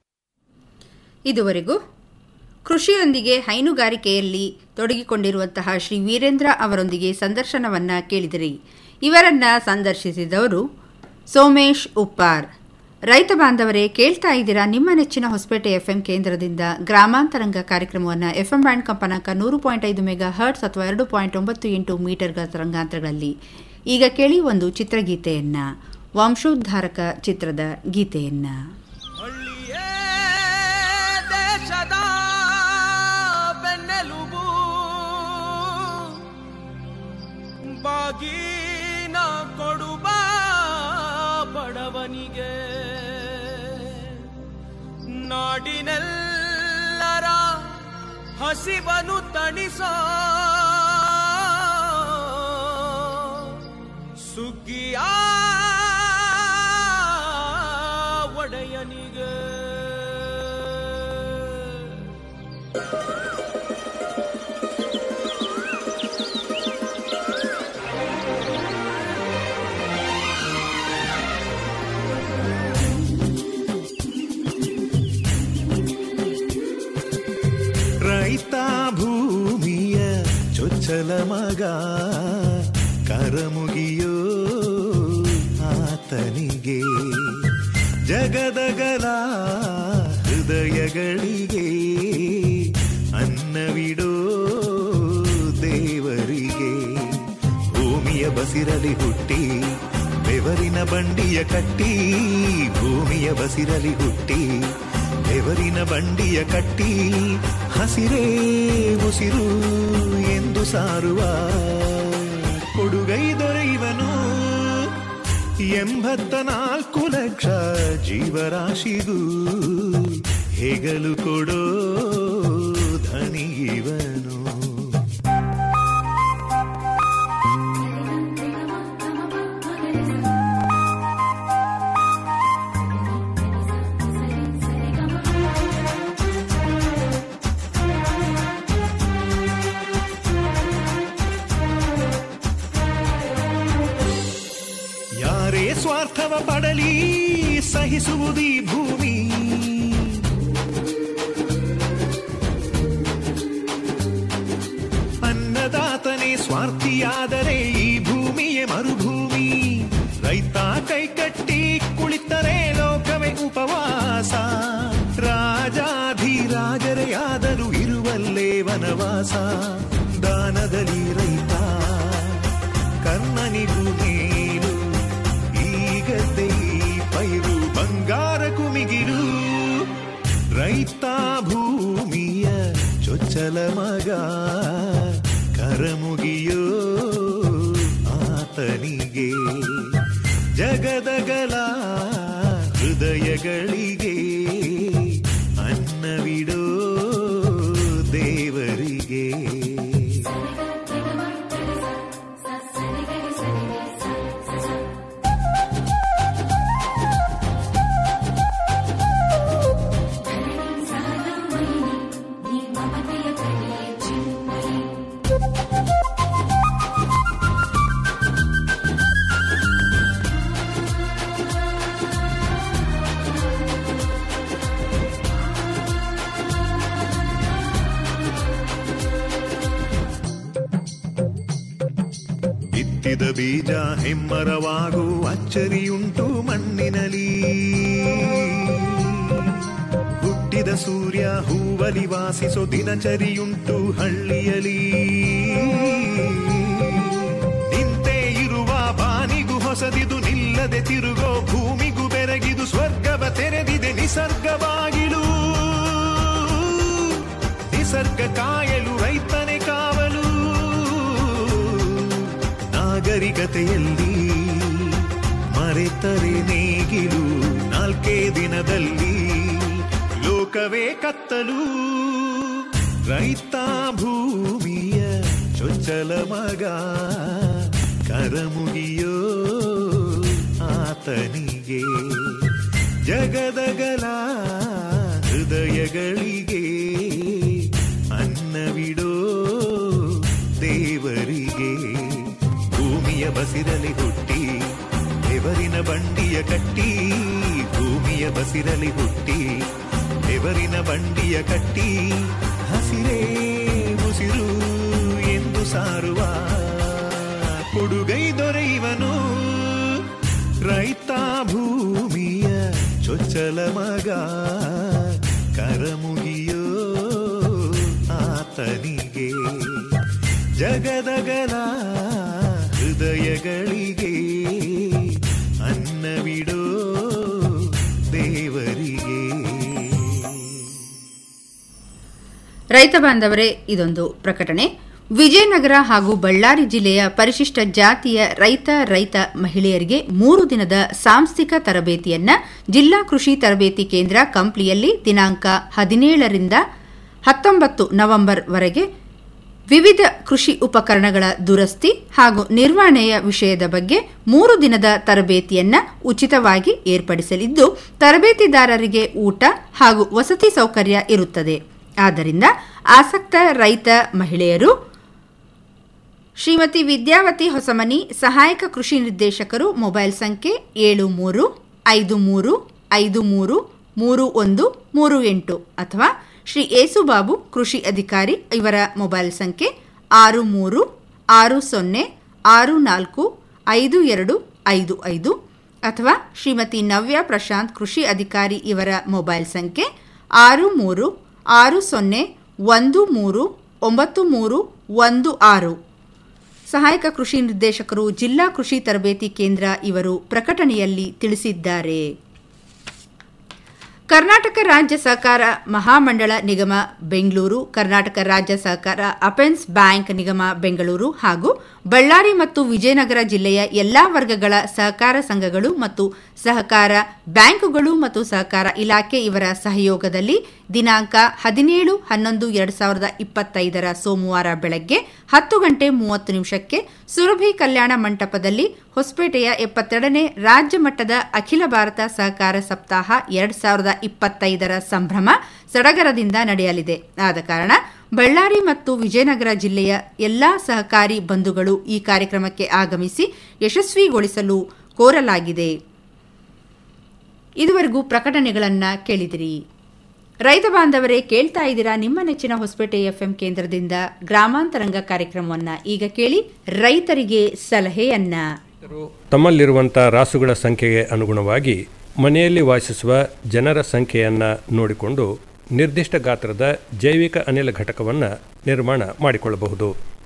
ಇದುವರೆಗೂ ಕೃಷಿಯೊಂದಿಗೆ ಹೈನುಗಾರಿಕೆಯಲ್ಲಿ ತೊಡಗಿಕೊಂಡಿರುವಂತಹ ಶ್ರೀ ವೀರೇಂದ್ರ ಅವರೊಂದಿಗೆ ಸಂದರ್ಶನವನ್ನ ಕೇಳಿದಿರಿ ಇವರನ್ನ ಸಂದರ್ಶಿಸಿದವರು ಸೋಮೇಶ್ ಉಪ್ಪಾರ್ ರೈತ ಬಾಂಧವರೇ ಕೇಳ್ತಾ ಇದ್ದೀರಾ ನಿಮ್ಮ ನೆಚ್ಚಿನ ಹೊಸಪೇಟೆ ಎಫ್ಎಂ ಕೇಂದ್ರದಿಂದ ಗ್ರಾಮಾಂತರಂಗ ಕಾರ್ಯಕ್ರಮವನ್ನು ಎಫ್ಎಂ ಬ್ಯಾಂಡ್ ಕಂಪನಾಂಕ ನೂರು ಪಾಯಿಂಟ್ ಐದು ಮೆಗಾ ಹರ್ಟ್ಸ್ ಅಥವಾ ಎರಡು ಪಾಯಿಂಟ್ ಒಂಬತ್ತು ಎಂಟು ಮೀಟರ್ಗಳ ತರಂಗಾಂತರಗಳಲ್ಲಿ ಈಗ ಕೇಳಿ ಒಂದು ಚಿತ್ರಗೀತೆಯನ್ನ ವಂಶೋದ್ಧಾರಕ ಚಿತ್ರದ ಗೀತೆಯನ್ನ ಹಳ್ಳಿಯೇ ದೇಶದ ಬೆನ್ನೆಲುಬು ಬಾಗಿನ ಕೊಡುವ ಬಡವನಿಗೆ ನಾಡಿನೆಲ್ಲ ಹಸಿವನು ತಣಿಸೋ ಸುಗ್ಗಿಯ ಒಡೆಯನಿಗೆ ರೈತ ಭೂಮಿಯ ಚೊಚ್ಚಲ ಮಗ ಕರಮುಗಿಯೋ ಆತನಿಗೆ ಜಗದಗಲ ಹೃದಯಗಳಿಗೆ ಅನ್ನವಿಡೋ ದೇವರಿಗೆ ಭೂಮಿಯ ಬಸಿರಲಿ ಹುಟ್ಟಿ ಬೆವರಿನ ಬಂಡಿಯ ಕಟ್ಟಿ ಭೂಮಿಯ ಬಸಿರಲಿ ಹುಟ್ಟಿ ಬೆವರಿನ ಬಂಡಿಯ ಕಟ್ಟಿ ಹಸಿರೇ ಉಸಿರು ಎಂದು ಸಾರುವ ಕೊಡುಗೈ ದೊರೆಯುವನು ಎಂಬತ್ತ ನಾಲ್ಕು ಲಕ್ಷ ಜೀವರಾಶಿಗೂ ಹೆಗಲು ಕೊಡೋ ಧನಿಗಿವನು ಯಾರೇ ಸ್ವಾರ್ಥವ ಪಡಲಿ ಸಹಿಸುವುದೀ ಭೂಮಿ ಅನ್ನದಾತನೇ ಸ್ವಾರ್ಥಿಯಾದರೆ ಈ ಭೂಮಿಯೇ ಮರುಭೂಮಿ ರೈತ ಕೈಕಟ್ಟಿ ಕುಳಿತರೆ ಲೋಕವೇ ಉಪವಾಸ ರಾಜಾಧಿರಾಜರೇ ಆದರೂ ಇರುವಲ್ಲೇ ವನವಾಸ ದಾನದಲ್ಲಿ ರೈತ ಕರ್ಣನಿಗೂ ಮೇಲು ಈಗದ್ದೇ ಈ ಪೈರು ಬಂಗಾರ ಕುಮಿಗಿರು ರೈತ ಭೂಮಿಯ ಚೊಚ್ಚಲ ಮಗ ಕರಮುಗಿಯೋ ಆತನಿಗೆ ಜಗದಗಲ ಹೃದಯಗಳಿಗೆ ಅನ್ನವಿಡೋ ದೇವರಿಗೆ ಬಿತ್ತಿದ ಬೀಜ ಹೆಮ್ಮರವಾಗು ಅಚ್ಚರಿಯುಂಟು ಮಣ್ಣಿನಲಿ ಹುಟ್ಟಿದ ಸೂರ್ಯ ಹೂವಲಿ ವಾಸಿಸೋ ದಿನಚರಿಯುಂಟು ಹಳ್ಳಿಯಲಿ ನಿಂತೇ ಇರುವ ಬಾನಿಗೂ ಹೊಸದಿದು ನಿಲ್ಲದೆ ತಿರುಗೋ ಭೂಮಿಗೂ ಬೆರಗಿದು ಸ್ವರ್ಗವ ತೆರೆದಿದೆ ನಿಸರ್ಗವಾಗಿಲು ನಿಸರ್ಗ ಕಾಯಲು ರೈತನೇ ಕಾವಲು ನಾಗರಿಕತೆಯಲ್ಲಿ ಮರೆತರೆ ನೇಗಿಲು ನಾಲ್ಕೇ ದಿನದಲ್ಲಿ ಲೋಕವೇ ಕತ್ತಲು ರೈತ ಭೂಮಿಯ ಚೊಚ್ಚಲ ಮಗ ಕರಮುಗಿಯೋ ಆತನಿಗೆ ಜಗದಗಲ ಹೃದಯಗಳಿಗೆ ಅನ್ನವಿಡೋ ದೇವರಿಗೆ ಭೂಮಿಯ ಬಸಿರಲಿ ಹುಟ್ಟಿ ಬೆವರಿನ ಬಂಡಿಯ ಕಟ್ಟಿ ಭೂಮಿಯ ಬಸಿರಲಿ ಹುಟ್ಟಿ ಬೆವರಿನ ಬಂಡಿಯ ಕಟ್ಟಿ ಹಸಿರೇ ಉಸಿರು ಎಂದು ಸಾರುವ ಕೊಡುಗೈ ದೊರೆಯುವನು ರೈತ ಭೂಮಿಯ ಚೊಚ್ಚಲ ಮಗ ಕರಮುಗಿಯೋ ಆತನಿಗೆ ಜಗದಗಲ ಹೃದಯಗಳಿಗೆ ಅನ್ನವಿಡೋ ದೇವರಿಗೆ ರೈತ ಬಾಂಧವರೇ ಇದೊಂದು ಪ್ರಕಟಣೆ ವಿಜಯನಗರ ಹಾಗೂ ಬಳ್ಳಾರಿ ಜಿಲ್ಲೆಯ ಪರಿಶಿಷ್ಟ ಜಾತಿಯ ರೈತ ರೈತ ಮಹಿಳೆಯರಿಗೆ ಮೂರು ದಿನದ ಸಾಂಸ್ಥಿಕ ತರಬೇತಿಯನ್ನ ಜಿಲ್ಲಾ ಕೃಷಿ ತರಬೇತಿ ಕೇಂದ್ರ ಕಂಪ್ಲಿಯಲ್ಲಿ ದಿನಾಂಕ ಹದಿನೇಳರಿಂದ ಹತ್ತೊಂಬತ್ತು ನವೆಂಬರ್ ವರೆಗೆ ವಿವಿಧ ಕೃಷಿ ಉಪಕರಣಗಳ ದುರಸ್ತಿ ಹಾಗೂ ನಿರ್ವಹಣೆಯ ವಿಷಯದ ಬಗ್ಗೆ ಮೂರು ದಿನದ ತರಬೇತಿಯನ್ನ ಉಚಿತವಾಗಿ ಏರ್ಪಡಿಸಲಿದ್ದು ತರಬೇತಿದಾರರಿಗೆ ಊಟ ಹಾಗೂ ವಸತಿ ಸೌಕರ್ಯ ಇರುತ್ತದೆ ಆದ್ದರಿಂದ ಆಸಕ್ತ ರೈತ ಮಹಿಳೆಯರು ಶ್ರೀಮತಿ ವಿದ್ಯಾವತಿ ಹೊಸಮನಿ ಸಹಾಯಕ ಕೃಷಿ ನಿರ್ದೇಶಕರು ಮೊಬೈಲ್ ಸಂಖ್ಯೆ ಏಳು ಮೂರು ಐದು ಮೂರು ಐದು ಮೂರು ಮೂರು ಒಂದು ಮೂರು ಎಂಟು ಅಥವಾ ಶ್ರೀ ಏಸುಬಾಬು ಕೃಷಿ ಅಧಿಕಾರಿ ಇವರ ಮೊಬೈಲ್ ಸಂಖ್ಯೆ ಆರು ಮೂರು ಆರು ಸೊನ್ನೆ ಆರು ನಾಲ್ಕು ಐದು ಎರಡು ಐದು ಐದು ಅಥವಾ ಶ್ರೀಮತಿ ನವ್ಯ ಪ್ರಶಾಂತ್ ಕೃಷಿ ಅಧಿಕಾರಿ ಇವರ ಮೊಬೈಲ್ ಸಂಖ್ಯೆ ಆರು ಮೂರು ಆರು ಸೊನ್ನೆ ಒಂದು ಮೂರು ಒಂಬತ್ತು ಮೂರು ಒಂದು ಆರು ಸಹಾಯಕ ಕೃಷಿ ನಿರ್ದೇಶಕರು ಜಿಲ್ಲಾ ಕೃಷಿ ತರಬೇತಿ ಕೇಂದ್ರ ಇವರು ಪ್ರಕಟಣೆಯಲ್ಲಿ ತಿಳಿಸಿದ್ದಾರೆ ಕರ್ನಾಟಕ ರಾಜ್ಯ ಸಹಕಾರ ಮಹಾಮಂಡಳ ನಿಗಮ ಬೆಂಗಳೂರು ಕರ್ನಾಟಕ ರಾಜ್ಯ ಸಹಕಾರ ಅಪೆನ್ಸ್ ಬ್ಯಾಂಕ್ ನಿಗಮ ಬೆಂಗಳೂರು ಹಾಗೂ ಬಳ್ಳಾರಿ ಮತ್ತು ವಿಜಯನಗರ ಜಿಲ್ಲೆಯ ಎಲ್ಲಾ ವರ್ಗಗಳ ಸಹಕಾರ ಸಂಘಗಳು ಮತ್ತು ಸಹಕಾರ ಬ್ಯಾಂಕುಗಳು ಮತ್ತು ಸಹಕಾರ ಇಲಾಖೆ ಇವರ ಸಹಯೋಗದಲ್ಲಿ ದಿನಾಂಕ ಹದಿನೇಳು ಹನ್ನೊಂದು ಎರಡು ಸಾವಿರದ ಇಪ್ಪತ್ತೈದರ ಸೋಮವಾರ ಬೆಳಗ್ಗೆ ಹತ್ತು ಗಂಟೆ ಮೂವತ್ತು ನಿಮಿಷಕ್ಕೆ ಸುರಭಿ ಕಲ್ಯಾಣ ಮಂಟಪದಲ್ಲಿ ಹೊಸಪೇಟೆಯ ಎಪ್ಪತ್ತೆರಡನೇ ರಾಜ್ಯ ಮಟ್ಟದ ಅಖಿಲ ಭಾರತ ಸಹಕಾರ ಸಪ್ತಾಹ ಎರಡು ಸಾವಿರದ ಇಪ್ಪತ್ತೈದರ ಸಂಭ್ರಮ ಸಡಗರದಿಂದ ನಡೆಯಲಿದೆ ಆದ ಕಾರಣ ಬಳ್ಳಾರಿ ಮತ್ತು ವಿಜಯನಗರ ಜಿಲ್ಲೆಯ ಎಲ್ಲಾ ಸಹಕಾರಿ ಬಂಧುಗಳು ಈ ಕಾರ್ಯಕ್ರಮಕ್ಕೆ ಆಗಮಿಸಿ ಯಶಸ್ವಿಗೊಳಿಸಲು ಕೋರಲಾಗಿದೆ ಇದುವರೆಗೂ ಪ್ರಕಟಣೆಗಳನ್ನು ಕೇಳಿದಿರಿ ರೈತ ಬಾಂಧವರೇ ಕೇಳ್ತಾ ಇದ್ದೀರಾ ನಿಮ್ಮ ನೆಚ್ಚಿನ ಹೊಸಪೇಟೆ ಎಫ್ಎಂ ಕೇಂದ್ರದಿಂದ ಗ್ರಾಮಾಂತರಂಗ ಕಾರ್ಯಕ್ರಮವನ್ನ ಈಗ ಕೇಳಿ ರೈತರಿಗೆ ಸಲಹೆಯನ್ನ ತಮ್ಮಲ್ಲಿರುವಂಥ ರಾಸುಗಳ ಸಂಖ್ಯೆಗೆ ಅನುಗುಣವಾಗಿ ಮನೆಯಲ್ಲಿ ವಾಸಿಸುವ ಜನರ ಸಂಖ್ಯೆಯನ್ನು ನೋಡಿಕೊಂಡು ನಿರ್ದಿಷ್ಟ ಗಾತ್ರದ ಜೈವಿಕ ಅನಿಲ ಘಟಕವನ್ನು ನಿರ್ಮಾಣ ಮಾಡಿಕೊಳ್ಳಬಹುದು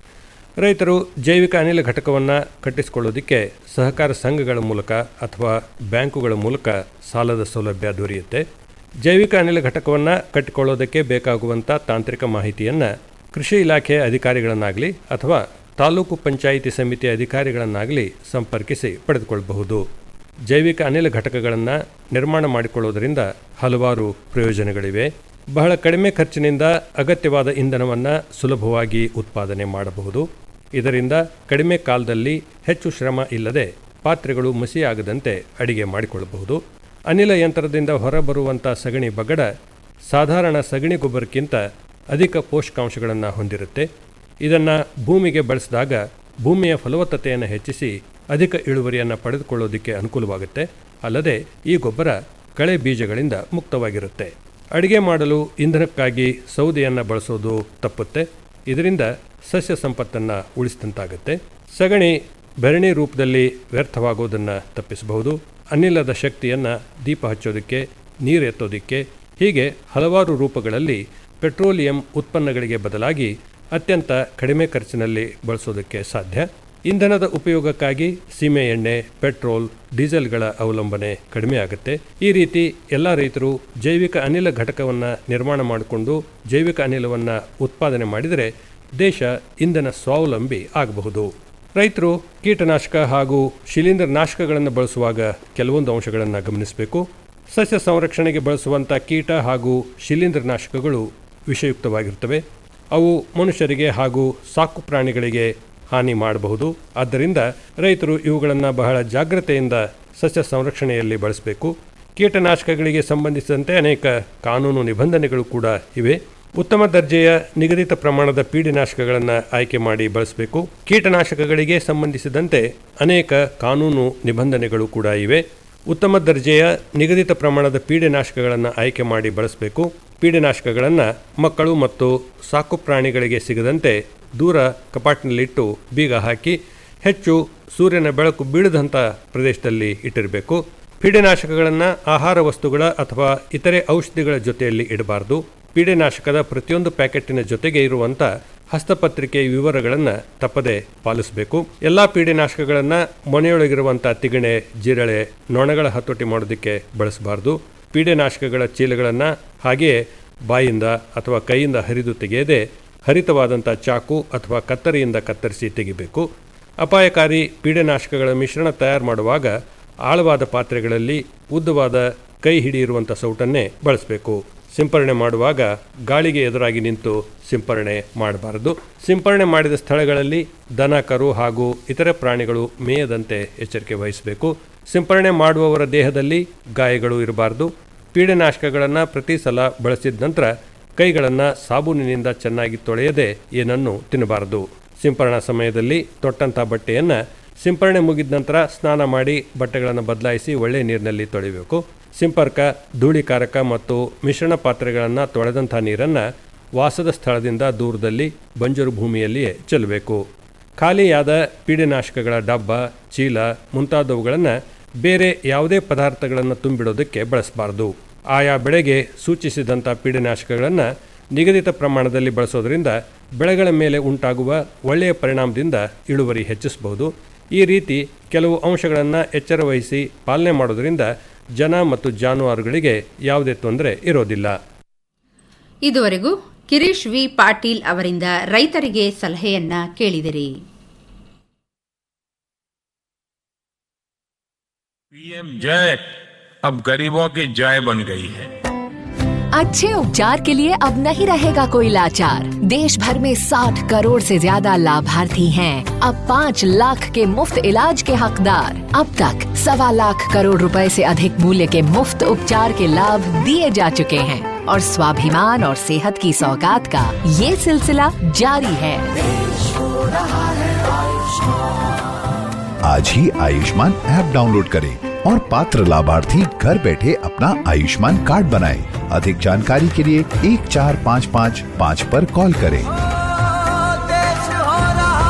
ರೈತರು ಜೈವಿಕ ಅನಿಲ ಘಟಕವನ್ನು ಕಟ್ಟಿಸಿಕೊಳ್ಳೋದಕ್ಕೆ ಸಹಕಾರ ಸಂಘಗಳ ಮೂಲಕ ಅಥವಾ ಬ್ಯಾಂಕುಗಳ ಮೂಲಕ ಸಾಲದ ಸೌಲಭ್ಯ ದೊರೆಯುತ್ತೆ ಜೈವಿಕ ಅನಿಲ ಘಟಕವನ್ನು ಕಟ್ಟಿಕೊಳ್ಳೋದಕ್ಕೆ ಬೇಕಾಗುವಂಥ ತಾಂತ್ರಿಕ ಮಾಹಿತಿಯನ್ನು ಕೃಷಿ ಇಲಾಖೆಯ ಅಧಿಕಾರಿಗಳನ್ನಾಗಲಿ ಅಥವಾ ತಾಲೂಕು ಪಂಚಾಯಿತಿ ಸಮಿತಿಯ ಅಧಿಕಾರಿಗಳನ್ನಾಗಲಿ ಸಂಪರ್ಕಿಸಿ ಪಡೆದುಕೊಳ್ಳಬಹುದು ಜೈವಿಕ ಅನಿಲ ಘಟಕಗಳನ್ನು ನಿರ್ಮಾಣ ಮಾಡಿಕೊಳ್ಳೋದರಿಂದ ಹಲವಾರು ಪ್ರಯೋಜನಗಳಿವೆ ಬಹಳ ಕಡಿಮೆ ಖರ್ಚಿನಿಂದ ಅಗತ್ಯವಾದ ಇಂಧನವನ್ನು ಸುಲಭವಾಗಿ ಉತ್ಪಾದನೆ ಮಾಡಬಹುದು ಇದರಿಂದ ಕಡಿಮೆ ಕಾಲದಲ್ಲಿ ಹೆಚ್ಚು ಶ್ರಮ ಇಲ್ಲದೆ ಪಾತ್ರೆಗಳು ಮಸಿಯಾಗದಂತೆ ಅಡಿಗೆ ಮಾಡಿಕೊಳ್ಳಬಹುದು ಅನಿಲ ಯಂತ್ರದಿಂದ ಹೊರಬರುವಂಥ ಸಗಣಿ ಬಗಡ ಸಾಧಾರಣ ಸಗಣಿ ಗೊಬ್ಬರಕ್ಕಿಂತ ಅಧಿಕ ಪೋಷಕಾಂಶಗಳನ್ನು ಹೊಂದಿರುತ್ತೆ ಇದನ್ನು ಭೂಮಿಗೆ ಬಳಸಿದಾಗ ಭೂಮಿಯ ಫಲವತ್ತತೆಯನ್ನು ಹೆಚ್ಚಿಸಿ ಅಧಿಕ ಇಳುವರಿಯನ್ನು ಪಡೆದುಕೊಳ್ಳೋದಕ್ಕೆ ಅನುಕೂಲವಾಗುತ್ತೆ ಅಲ್ಲದೆ ಈ ಗೊಬ್ಬರ ಕಳೆ ಬೀಜಗಳಿಂದ ಮುಕ್ತವಾಗಿರುತ್ತೆ ಅಡಿಗೆ ಮಾಡಲು ಇಂಧನಕ್ಕಾಗಿ ಸೌದೆಯನ್ನು ಬಳಸೋದು ತಪ್ಪುತ್ತೆ ಇದರಿಂದ ಸಸ್ಯ ಸಂಪತ್ತನ್ನು ಉಳಿಸಿದಂತಾಗುತ್ತೆ ಸಗಣಿ ಬೆರಣಿ ರೂಪದಲ್ಲಿ ವ್ಯರ್ಥವಾಗೋದನ್ನು ತಪ್ಪಿಸಬಹುದು ಅನಿಲದ ಶಕ್ತಿಯನ್ನು ದೀಪ ಹಚ್ಚೋದಕ್ಕೆ ನೀರು ಎತ್ತೋದಕ್ಕೆ ಹೀಗೆ ಹಲವಾರು ರೂಪಗಳಲ್ಲಿ ಪೆಟ್ರೋಲಿಯಂ ಉತ್ಪನ್ನಗಳಿಗೆ ಬದಲಾಗಿ ಅತ್ಯಂತ ಕಡಿಮೆ ಖರ್ಚಿನಲ್ಲಿ ಬಳಸೋದಕ್ಕೆ ಸಾಧ್ಯ ಇಂಧನದ ಉಪಯೋಗಕ್ಕಾಗಿ ಸೀಮೆ ಎಣ್ಣೆ ಪೆಟ್ರೋಲ್ ಡೀಸೆಲ್ಗಳ ಅವಲಂಬನೆ ಕಡಿಮೆ ಆಗುತ್ತೆ ಈ ರೀತಿ ಎಲ್ಲ ರೈತರು ಜೈವಿಕ ಅನಿಲ ಘಟಕವನ್ನು ನಿರ್ಮಾಣ ಮಾಡಿಕೊಂಡು ಜೈವಿಕ ಅನಿಲವನ್ನು ಉತ್ಪಾದನೆ ಮಾಡಿದರೆ ದೇಶ ಇಂಧನ ಸ್ವಾವಲಂಬಿ ಆಗಬಹುದು ರೈತರು ಕೀಟನಾಶಕ ಹಾಗೂ ಶಿಲೀಂಧ್ರ ನಾಶಕಗಳನ್ನು ಬಳಸುವಾಗ ಕೆಲವೊಂದು ಅಂಶಗಳನ್ನು ಗಮನಿಸಬೇಕು ಸಸ್ಯ ಸಂರಕ್ಷಣೆಗೆ ಬಳಸುವಂಥ ಕೀಟ ಹಾಗೂ ಶಿಲೀಂಧ್ರ ನಾಶಕಗಳು ವಿಷಯುಕ್ತವಾಗಿರ್ತವೆ ಅವು ಮನುಷ್ಯರಿಗೆ ಹಾಗೂ ಸಾಕು ಪ್ರಾಣಿಗಳಿಗೆ ಹಾನಿ ಮಾಡಬಹುದು ಆದ್ದರಿಂದ ರೈತರು ಇವುಗಳನ್ನು ಬಹಳ ಜಾಗ್ರತೆಯಿಂದ ಸಸ್ಯ ಸಂರಕ್ಷಣೆಯಲ್ಲಿ ಬಳಸಬೇಕು ಕೀಟನಾಶಕಗಳಿಗೆ ಸಂಬಂಧಿಸಿದಂತೆ ಅನೇಕ ಕಾನೂನು ನಿಬಂಧನೆಗಳು ಕೂಡ ಇವೆ ಉತ್ತಮ ದರ್ಜೆಯ ನಿಗದಿತ ಪ್ರಮಾಣದ ಪೀಡಿನಾಶಕಗಳನ್ನು ಆಯ್ಕೆ ಮಾಡಿ ಬಳಸಬೇಕು ಕೀಟನಾಶಕಗಳಿಗೆ ಸಂಬಂಧಿಸಿದಂತೆ ಅನೇಕ ಕಾನೂನು ನಿಬಂಧನೆಗಳು ಕೂಡ ಇವೆ ಉತ್ತಮ ದರ್ಜೆಯ ನಿಗದಿತ ಪ್ರಮಾಣದ ಪೀಡೆನಾಶಕಗಳನ್ನು ಆಯ್ಕೆ ಮಾಡಿ ಬಳಸಬೇಕು ಪೀಡೆನಾಶಕಗಳನ್ನು ಮಕ್ಕಳು ಮತ್ತು ಸಾಕು ಪ್ರಾಣಿಗಳಿಗೆ ಸಿಗದಂತೆ ದೂರ ಕಪಾಟಿನಲ್ಲಿಟ್ಟು ಬೀಗ ಹಾಕಿ ಹೆಚ್ಚು ಸೂರ್ಯನ ಬೆಳಕು ಬೀಳದಂಥ ಪ್ರದೇಶದಲ್ಲಿ ಇಟ್ಟಿರಬೇಕು ಪೀಡೆನಾಶಕಗಳನ್ನು ಆಹಾರ ವಸ್ತುಗಳ ಅಥವಾ ಇತರೆ ಔಷಧಿಗಳ ಜೊತೆಯಲ್ಲಿ ಇಡಬಾರದು ಪೀಡೆನಾಶಕದ ಪ್ರತಿಯೊಂದು ಪ್ಯಾಕೆಟ್ಟಿನ ಜೊತೆಗೆ ಇರುವಂಥ ಹಸ್ತಪತ್ರಿಕೆ ವಿವರಗಳನ್ನು ತಪ್ಪದೆ ಪಾಲಿಸಬೇಕು ಎಲ್ಲ ಪೀಡೆನಾಶಕಗಳನ್ನು ಮನೆಯೊಳಗಿರುವಂಥ ತಿಗಣೆ ಜಿರಳೆ ನೊಣಗಳ ಹತೋಟಿ ಮಾಡೋದಕ್ಕೆ ಬಳಸಬಾರ್ದು ಪೀಡೆನಾಶಕಗಳ ಚೀಲಗಳನ್ನು ಹಾಗೆಯೇ ಬಾಯಿಂದ ಅಥವಾ ಕೈಯಿಂದ ಹರಿದು ತೆಗೆಯದೆ ಹರಿತವಾದಂಥ ಚಾಕು ಅಥವಾ ಕತ್ತರಿಯಿಂದ ಕತ್ತರಿಸಿ ತೆಗಿಬೇಕು ಅಪಾಯಕಾರಿ ಪೀಡೆನಾಶಕಗಳ ಮಿಶ್ರಣ ತಯಾರು ಮಾಡುವಾಗ ಆಳವಾದ ಪಾತ್ರೆಗಳಲ್ಲಿ ಉದ್ದವಾದ ಕೈ ಹಿಡಿಯಿರುವಂಥ ಸೌಟನ್ನೇ ಬಳಸಬೇಕು ಸಿಂಪರಣೆ ಮಾಡುವಾಗ ಗಾಳಿಗೆ ಎದುರಾಗಿ ನಿಂತು ಸಿಂಪರಣೆ ಮಾಡಬಾರದು ಸಿಂಪರಣೆ ಮಾಡಿದ ಸ್ಥಳಗಳಲ್ಲಿ ದನ ಕರು ಹಾಗೂ ಇತರೆ ಪ್ರಾಣಿಗಳು ಮೇಯದಂತೆ ಎಚ್ಚರಿಕೆ ವಹಿಸಬೇಕು ಸಿಂಪರಣೆ ಮಾಡುವವರ ದೇಹದಲ್ಲಿ ಗಾಯಗಳು ಇರಬಾರದು ಪೀಡನಾಶಕಗಳನ್ನು ಪ್ರತಿ ಸಲ ಬಳಸಿದ ನಂತರ ಕೈಗಳನ್ನು ಸಾಬೂನಿನಿಂದ ಚೆನ್ನಾಗಿ ತೊಳೆಯದೆ ಏನನ್ನು ತಿನ್ನಬಾರದು ಸಿಂಪರಣಾ ಸಮಯದಲ್ಲಿ ತೊಟ್ಟಂಥ ಬಟ್ಟೆಯನ್ನು ಸಿಂಪರಣೆ ಮುಗಿದ ನಂತರ ಸ್ನಾನ ಮಾಡಿ ಬಟ್ಟೆಗಳನ್ನು ಬದಲಾಯಿಸಿ ಒಳ್ಳೆಯ ನೀರಿನಲ್ಲಿ ತೊಳಿಬೇಕು ಸಿಂಪರ್ಕ ಧೂಳಿಕಾರಕ ಮತ್ತು ಮಿಶ್ರಣ ಪಾತ್ರೆಗಳನ್ನು ತೊಳೆದಂಥ ನೀರನ್ನು ವಾಸದ ಸ್ಥಳದಿಂದ ದೂರದಲ್ಲಿ ಬಂಜರು ಭೂಮಿಯಲ್ಲಿಯೇ ಚೆಲ್ಲಬೇಕು ಖಾಲಿಯಾದ ಪೀಡನಾಶಕಗಳ ಡಬ್ಬ ಚೀಲ ಮುಂತಾದವುಗಳನ್ನು ಬೇರೆ ಯಾವುದೇ ಪದಾರ್ಥಗಳನ್ನು ತುಂಬಿಡೋದಕ್ಕೆ ಬಳಸಬಾರದು ಆಯಾ ಬೆಳೆಗೆ ಸೂಚಿಸಿದಂಥ ಪೀಡನಾಶಕಗಳನ್ನು ನಿಗದಿತ ಪ್ರಮಾಣದಲ್ಲಿ ಬಳಸೋದ್ರಿಂದ ಬೆಳೆಗಳ ಮೇಲೆ ಉಂಟಾಗುವ ಒಳ್ಳೆಯ ಪರಿಣಾಮದಿಂದ ಇಳುವರಿ ಹೆಚ್ಚಿಸಬಹುದು ಈ ರೀತಿ ಕೆಲವು ಅಂಶಗಳನ್ನು ಎಚ್ಚರ ವಹಿಸಿ ಪಾಲನೆ ಮಾಡೋದರಿಂದ ಜನ ಮತ್ತು ಜಾನುವಾರುಗಳಿಗೆ ಯಾವುದೇ ತೊಂದರೆ ಇರೋದಿಲ್ಲ ಇದುವರೆಗೂ ಕಿರೀಶ್ ವಿ ಪಾಟೀಲ್ ಅವರಿಂದ ರೈತರಿಗೆ ಸಲಹೆಯನ್ನ ಕೇಳಿದಿರಿ पीएम जय अब गरीबों की जय बन गई है अच्छे उपचार के लिए अब नहीं रहेगा कोई लाचार देश भर में 60 करोड़ से ज्यादा लाभार्थी हैं। अब 5 लाख के मुफ्त इलाज के हकदार अब तक सवा लाख करोड़ रुपए से अधिक मूल्य के मुफ्त उपचार के लाभ दिए जा चुके हैं और स्वाभिमान और सेहत की सौगात का ये सिलसिला जारी है आज ही आयुष्मान ऐप डाउनलोड करें और पात्र लाभार्थी घर बैठे अपना आयुष्मान कार्ड बनाएं। अधिक जानकारी के लिए एक चार पाँच पाँच पाँच पर कॉल करें देश हो रहा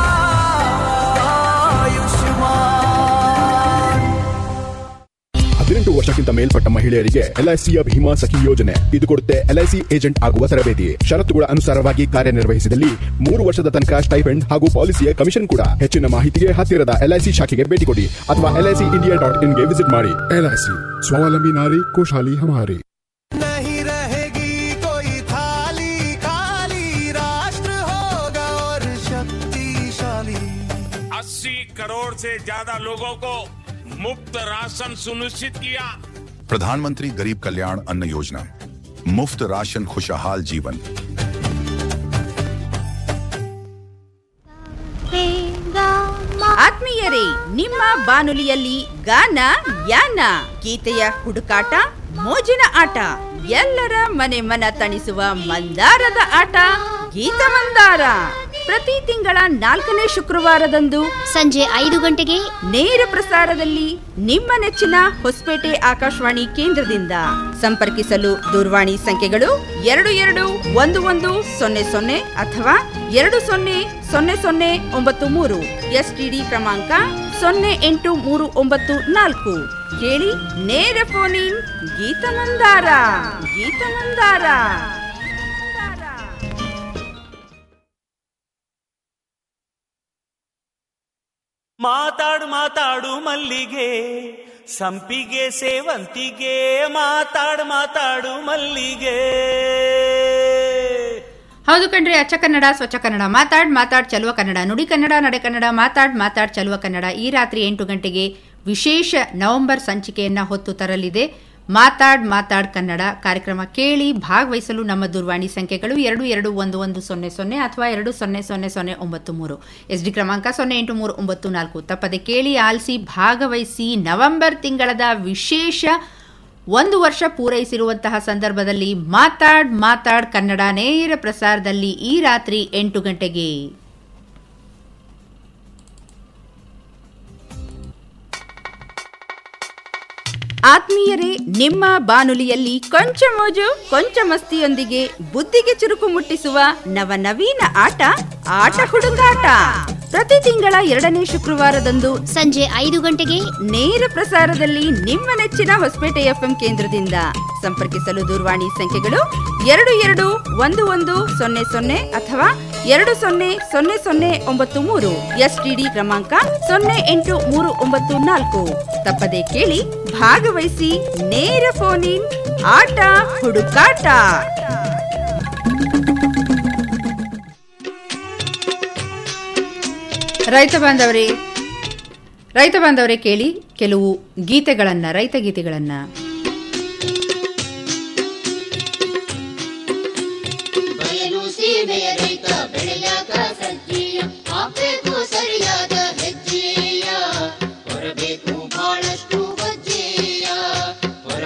आयुष्मान ಹದಿನೆಂಟು ವರ್ಷಕ್ಕಿಂತ ಮೇಲ್ಪಟ್ಟ ಮಹಿಳೆಯರಿಗೆ ಎಲ್ಐಸಿಯ ಭೀಮಾ ಸಖಿ ಯೋಜನೆ ಇದು ಕೊಡುತ್ತೆ ಎಲ್ಐಸಿ ಏಜೆಂಟ್ ಆಗುವ ತರಬೇತಿ ಷರತ್ತುಗಳ ಅನುಸಾರವಾಗಿ ಕಾರ್ಯನಿರ್ವಹಿಸಿದಲ್ಲಿ ಮೂರು ವರ್ಷದ ತನಕ ಸ್ಟೈಫೆಂಡ್ ಹಾಗೂ ಪಾಲಿಸಿಯ ಕಮಿಷನ್ ಕೂಡ ಹೆಚ್ಚಿನ ಮಾಹಿತಿಗೆ ಹತ್ತಿರದ ಎಲ್ಐಸಿ ಶಾಖೆಗೆ ಭೇಟಿ ಕೊಡಿ ಅಥವಾ ಎಲ್ಐಸಿ ಇಂಡಿಯಾ ಡಾಟ್ ಇನ್ಗೆ ವಿಸಿಟ್ ಮಾಡಿ ಎಲ್ಐಸಿ ಸ್ವಾವಲಂಬಿ ನಾರಿ ಖುಷಹಾಲಿ ಹಮಾರಿ नहीं रहेगी कोई थाली खाली राष्ट्र होगा और शक्तिशाली 80 करोड़ से ज्यादा लोगों को मुफ्त राशन सुनिश्चित किया प्रधानमंत्री गरीब कल्याण अन्न योजना मुफ्त राशन खुशहाल जीवन ಆತ್ಮೀಯರೇ ನಿಮ್ಮ ಬಾನುಲಿಯಲ್ಲಿ ಗಾನ ಯಾನ ಗೀತೆಯ ಹುಡುಕಾಟ ಮೋಜಿನ ಆಟ ಎಲ್ಲರ ಮನೆ ಮನ ತಣಿಸುವ ಮಂದಾರದ ಆಟ ಗೀತ ಮಂದಾರ ಪ್ರತಿ ತಿಂಗಳ ನಾಲ್ಕನೇ ಶುಕ್ರವಾರದಂದು ಸಂಜೆ ಐದು ಗಂಟೆಗೆ ನೇರ ಪ್ರಸಾರದಲ್ಲಿ ನಿಮ್ಮ ನೆಚ್ಚಿನ ಹೊಸಪೇಟೆ ಆಕಾಶವಾಣಿ ಕೇಂದ್ರದಿಂದ ಸಂಪರ್ಕಿಸಲು ದೂರವಾಣಿ ಸಂಖ್ಯೆಗಳು ಎರಡು ಎರಡು ಒಂದು ಒಂದು ಸೊನ್ನೆ ಸೊನ್ನೆ ಅಥವಾ ಎರಡು ಸೊನ್ನೆ ಸೊನ್ನೆ ಸೊನ್ನೆ ಒಂಬತ್ತು ಮೂರು ಎಸ್ಟಿಡಿ ಕ್ರಮಾಂಕ ಸೊನ್ನೆ ಎಂಟು ಮೂರು ಒಂಬತ್ತು ನಾಲ್ಕು ಕೇಳಿ ನೇರ ಫೋನ್ ಇನ್ ಗೀತ ಮಂದಾರ ಗೀತ ಮಂದಾರ ಮಾತಾಡು ಮಾತಾಡು ಮಲ್ಲಿಗೆ ಸಂಪಿಗೆ ಸೇವಂತಿಗೆ ಮಾತಾಡು ಮಾತಾಡು ಮಲ್ಲಿಗೆ ಹೌದು ಕಣ್ರಿ ಅಚ್ಚ ಕನ್ನಡ ಸ್ವಚ್ಛ ಕನ್ನಡ ಮಾತಾಡ್ ಮಾತಾಡ್ ಚಲುವ ಕನ್ನಡ ನುಡಿ ಕನ್ನಡ ನಡೆ ಕನ್ನಡ ಮಾತಾಡ್ ಮಾತಾಡ್ ಚಲುವ ಕನ್ನಡ ಈ ರಾತ್ರಿ ಎಂಟು ಗಂಟೆಗೆ ವಿಶೇಷ ನವೆಂಬರ್ ಸಂಚಿಕೆಯನ್ನ ಹೊತ್ತು ತರಲಿದೆ ಮಾತಾಡ್ ಮಾತಾಡ್ ಕನ್ನಡ ಕಾರ್ಯಕ್ರಮ ಕೇಳಿ ಭಾಗವಹಿಸಲು ನಮ್ಮ ದೂರವಾಣಿ ಸಂಖ್ಯೆಗಳು ಎರಡು ಎರಡು ಒಂದು ಒಂದು ಸೊನ್ನೆ ಸೊನ್ನೆ ಅಥವಾ ಎರಡು ಸೊನ್ನೆ ಸೊನ್ನೆ ಸೊನ್ನೆ ಒಂಬತ್ತು ಮೂರು ಎಸ್ ಡಿ ಕ್ರಮಾಂಕ ಸೊನ್ನೆ ಎಂಟು ಮೂರು ಒಂಬತ್ತು ನಾಲ್ಕು ತಪ್ಪದೆ ಕೇಳಿ ಆಲಿಸಿ ಭಾಗವಹಿಸಿ ನವೆಂಬರ್ ತಿಂಗಳದ ವಿಶೇಷ ಒಂದು ವರ್ಷ ಪೂರೈಸಿರುವಂತಹ ಸಂದರ್ಭದಲ್ಲಿ ಮಾತಾಡ್ ಮಾತಾಡ್ ಕನ್ನಡ ನೇರ ಪ್ರಸಾರದಲ್ಲಿ ಈ ರಾತ್ರಿ ಎಂಟು ಗಂಟೆಗೆ ಆತ್ಮೀಯರೇ ನಿಮ್ಮ ಬಾನುಲಿಯಲ್ಲಿ ಕೊಂಚ ಮೋಜು ಕೊಂಚ ಮಸ್ತಿಯೊಂದಿಗೆ ಬುದ್ಧಿಗೆ ಚುರುಕು ಮುಟ್ಟಿಸುವ ನವನವೀನ ಆಟ ಆಟ ಹುಡುಗಾಟ ಪ್ರತಿ ತಿಂಗಳ ಎರಡನೇ ಶುಕ್ರವಾರದಂದು ಸಂಜೆ ಐದು ಗಂಟೆಗೆ ನೇರ ಪ್ರಸಾರದಲ್ಲಿ ನಿಮ್ಮ ನೆಚ್ಚಿನ ಹೊಸಪೇಟೆ ಎಫ್ಎಂ ಕೇಂದ್ರದಿಂದ ಸಂಪರ್ಕಿಸಲು ದೂರವಾಣಿ ಸಂಖ್ಯೆಗಳು ಎರಡು ಎರಡು ಒಂದು ಒಂದು ಸೊನ್ನೆ ಸೊನ್ನೆ ಅಥವಾ ಎರಡು ಸೊನ್ನೆ ಸೊನ್ನೆ ಸೊನ್ನೆ ಒಂಬತ್ತು ಮೂರು ಎಸ್ಟಿಡಿ ಕ್ರಮಾಂಕ ಸೊನ್ನೆ ಎಂಟು ಮೂರು ಒಂಬತ್ತು ನಾಲ್ಕು ತಪ್ಪದೆ ಕೇಳಿ ಭಾಗವಹಿಸಿ ನೇರ ಫೋನ್ ಇನ್ ಆಟ ಹುಡುಕಾಟ ರೈತ ಬಾಂಧವರೇ ರೈತ ಬಾಂಧವರೇ ಕೇಳಿ ಕೆಲವು ಗೀತೆಗಳನ್ನ ರೈತ ಗೀತೆಗಳನ್ನ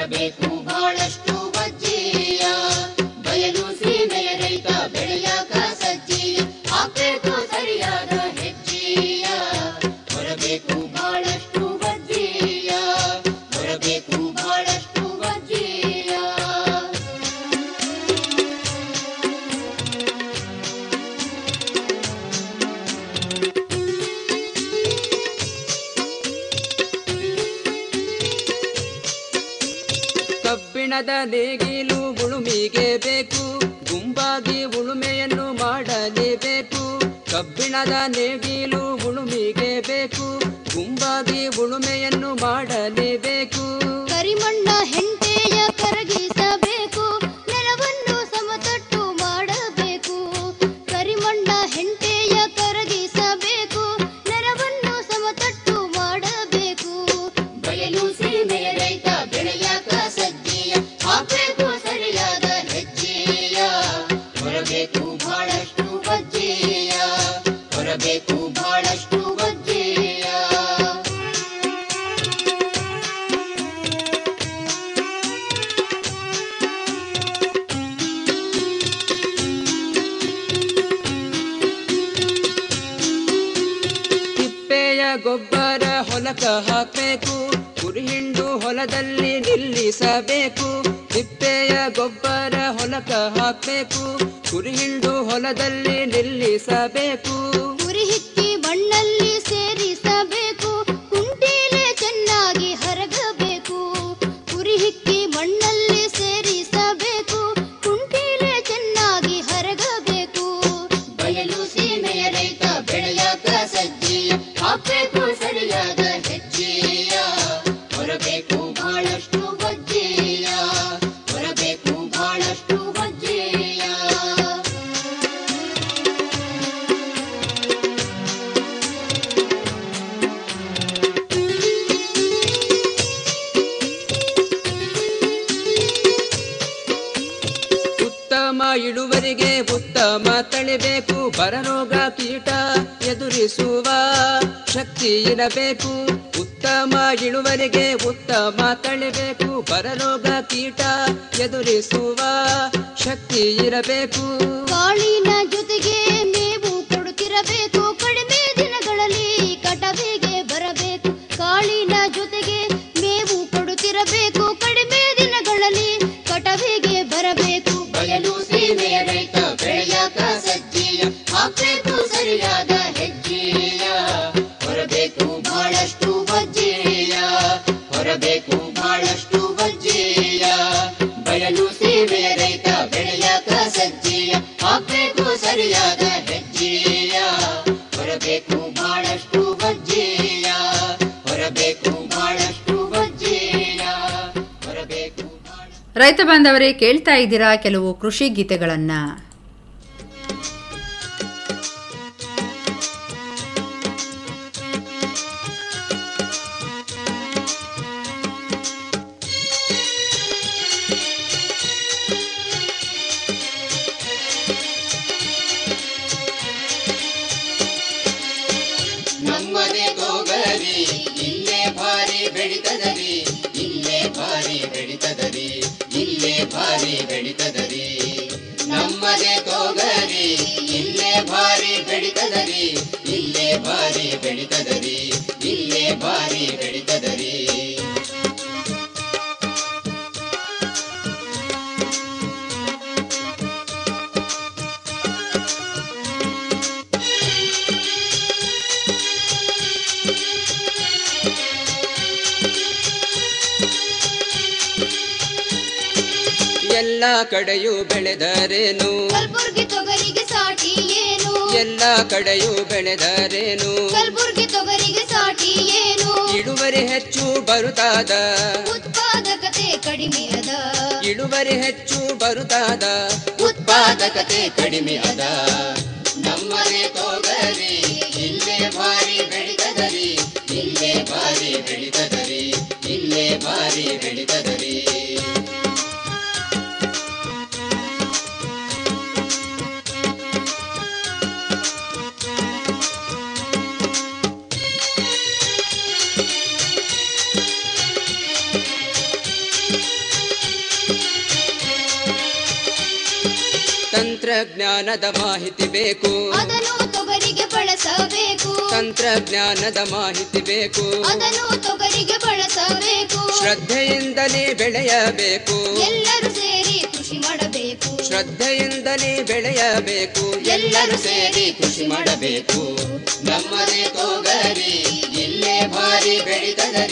ಹೊರಬೇಕು ಬಹಳಷ್ಟು ಬಜ್ಜಿಯ ಬಯಲು ಸೀಮೆಯ ರೈತ ಬೆಳೆಯಾಕ ಸಜ್ಜಿಯ ಹಾಕ್ಬೇಕು ಸರಿಯಾದ ಹೆಜ್ಜೆಯ ಹೊರಬೇಕು ಬಹಳಷ್ಟು ಬಜ್ಜಿಯ ಹೊರಬೇಕು ಬಹಳಷ್ಟು ಬಜ್ಜಿಯ ಕಬ್ಬಿಣದ ನೇಗಿಲು ಉಳುಮಿಗೆ ಬೇಕು ಗುಂಪಾಗಿ ಉಳುಮೆಯನ್ನು ಮಾಡಲೇಬೇಕು ಕಬ್ಬಿಣದ ನೇಗಿಲು ಉಳುಮಿಗೆ ಬೇಕು ಗುಂಪಾಗಿ ಉಳುಮೆಯನ್ನು ಮಾಡಲೇಬೇಕು ಕರಿಮಣ್ಣ ಹೆಂಟೆಯ ಕರಗಿಸಬೇಕು ನೆಲವನ್ನು ಸಮತಟ್ಟು ಮಾಡಬೇಕು ಕರಿಮಣ್ಣ ಹೆಂಟೆಯ ಕರಗಿಸಬೇಕು ನೆಲವನ್ನು ಸಮತಟ್ಟು ಮಾಡಬೇಕು ಬಯಲು ಸೀಮೆಯ ರೈತ ಬೆಳೆಯಾಕ ಸಜ್ಜಿಯ ಹಾಕ್ಬೇಕು ಸರಿಯಾದ ಹೆಜ್ಜೆಯ ಹೊರಬೇಕು ಬಹಳಷ್ಟು ಬಜ್ಜಿಯ ಹೊರಬೇಕು ಬಹಳಷ್ಟು ಬಜ್ಜಿಯ ತಿಪ್ಪೆಯ ಗೊಬ್ಬರ ಹೊಲಕ ಹಾಕಬೇಕು ಕುರಿಹಿಂಡು ಹೊಲದಲ್ಲಿ ನಿಲ್ಲಿಸಬೇಕು ತಿಪ್ಪೆಯ ಗೊಬ್ಬರ ಹೊಲಕ ಹಾಕಬೇಕು ಕುರಿಹಿಂಡು ಹೊಲದಲ್ಲಿ ನಿಲ್ಲಿಸಬೇಕು ಉರಿ ಹಿಕ್ಕಿ ಮಣ್ಣಲ್ಲಿ ಸೇರಿಸಬೇಕು ಕುಂಟೀಲೆ ಚೆನ್ನಾಗಿ ಹರಗಬೇಕು ಉರಿ ಹಿಕ್ಕಿ ಮಣ್ಣಲ್ಲಿ ಸೇರಿಸಬೇಕು ಕುಂಟೀಲೆ ಚೆನ್ನಾಗಿ ಹರಗಬೇಕು ಬಯಲು ಸೀಮೆಯ ರೈತ ಬೆಳೆಯಾಕ ಸಜ್ಜಿಯ ಹಾಕ್ಬೇಕು ಸರಿಯಾದ ಹೆಜ್ಜೆಯ ಹೊರಬೇಕು ಬಹಳಷ್ಟು ಬಜ್ಜಿಯ ಹೊರಬೇಕು ಬಹಳಷ್ಟು ಬಜ್ಜಿಯ ಉತ್ತಮ ಇಳುವರಿಗೆ ಉತ್ತಮ ತಳಿಬೇಕು ಬರರೋಗ ಕೀಟ ಎದುರಿಸುವ ಶಕ್ತಿ ಇರಬೇಕು ಉತ್ತಮ ಇಳುವರಿಗೆ ಉತ್ತಮ ತಳಿಬೇಕು ಬರರೋಗ ಕೀಟ ಎದುರಿಸುವ ಶಕ್ತಿ ಇರಬೇಕು ಕಾಳಿನ ಜೊತೆಗೆ ಮೇವು ಕೊಡುತ್ತಿರಬೇಕು ಕಡಿಮೆ ದಿನಗಳಲ್ಲಿ ಕಟವಿಗೆ ಬರಬೇಕು ಕಾಳಿನ ಜೊತೆಗೆ ಮೇವು ಕೊಡುತ್ತಿರಬೇಕು ಕಡಿಮೆ ದಿನಗಳಲ್ಲಿ ಕಟವಿಗೆ ಬರಬೇಕು ಬಯಲು ಸೀಮೆಯ ರೈತ ಬೆಳೆಯಾಕ ಸಜ್ಜಿಯ ಹಾಕ್ಬೇಕು ಸರಿಯಾದ ಹೆಜ್ಜೆಯ ಹೊರಬೇಕು ಬಹಳಷ್ಟು ಬಜ್ಜಿಯ ಹೊರಬೇಕು ಬಹಳಷ್ಟು ಬಜ್ಜಿಯ ಬಯಲು ಸೀಮೆಯ ರೈತ ಬೆಳೆಯಾಕ ಸಜ್ಜಿಯ ಹಾಕ್ಬೇಕು ಸರಿಯಾದ ಹೆಜ್ಜೆಯ ಹೊರಬೇಕು ಬಹಳಷ್ಟು ಬಜ್ಜಿಯ ಹೊರಬೇಕು ಬಹಳಷ್ಟು ಬಜ್ಜಿಯ ಹೊರಬೇಕು ರೈತ ಬಾಂಧವರೇ ಕೇಳ್ತಾ ಇದ್ದೀರಾ ಕೆಲವು ಕೃಷಿ ಗೀತೆಗಳನ್ನ ನಮ್ಮನೆ ತೋಗರಿ ಇಲ್ಲೇ ಭಾರಿ ಬೆಳಿತದರಿ ಇಲ್ಲೇ ಭಾರಿ ಬೆಳಿತದರಿ ಇಲ್ಲೇ ಭಾರಿ ಬೆಳಿತದರಿ ನಮ್ಮನೆ ತೋಗರಿ ಇಲ್ಲೇ ಭಾರಿ ಬೆಳಿತದರಿ ಇಲ್ಲೇ ಭಾರಿ ಬೆಳಿತದರಿ ಇಲ್ಲೇ ಭಾರಿ ಬೆಳಿತದರಿ ಎಲ್ಲ ಕಡೆಯೂ ಬೆಳೆದರೇನು ಕಲ್ಬುರ್ಗಿ ತೊಗರಿಗೆ ಸಾಟಿ ಏನು ಎಲ್ಲ ಕಡೆಯೂ ಬೆಳೆದರೇನು ಕಲ್ಬುರ್ಗಿ ತೊಗರಿಗೆ ಸಾಟಿ ಏನು ಇಳುವರಿ ಹೆಚ್ಚು ಬರುತ್ತಾದ ಉತ್ಪಾದಕತೆ ಕಡಿಮೆ ಅದ ಇಳುವರಿ ಹೆಚ್ಚು ಬರುತ್ತಾದ ಉತ್ಪಾದಕತೆ ಕಡಿಮೆ ಅದ ನಮ್ಮನೆ ತೋಗರಿ ಇಲ್ಲೇ ಭಾರಿ ಬೆಳಿತದರಿ ಇಲ್ಲೇ ಭಾರಿ ಬೆಳಿತದರಿ ಇಲ್ಲೇ ಭಾರಿ ಬೆಳಿತದರಿ ತಂತ್ರಜ್ಞಾನದ ಮಾಹಿತಿ ಬೇಕು ಅದನ್ನು ತೊಗರಿಗೆ ಬಳಸಬೇಕು ತಂತ್ರಜ್ಞಾನದ ಮಾಹಿತಿ ಬೇಕು ಅದನ್ನು ತೊಗರಿಗೆ ಬಳಸಬೇಕು ಶ್ರದ್ಧೆಯಿಂದಲೇ ಬೆಳೆಯಬೇಕು ಎಲ್ಲರೂ ಸೇರಿ ಕೃಷಿ ಮಾಡಬೇಕು ಶ್ರದ್ಧೆಯಿಂದಲೇ ಬೆಳೆಯಬೇಕು ಎಲ್ಲರೂ ಸೇರಿ ಕೃಷಿ ಮಾಡಬೇಕು ನಮ್ಮದೇ ತೊಗರಿ ಇಲ್ಲೇ ಭಾರಿ ಬೆಳಿತದರಿ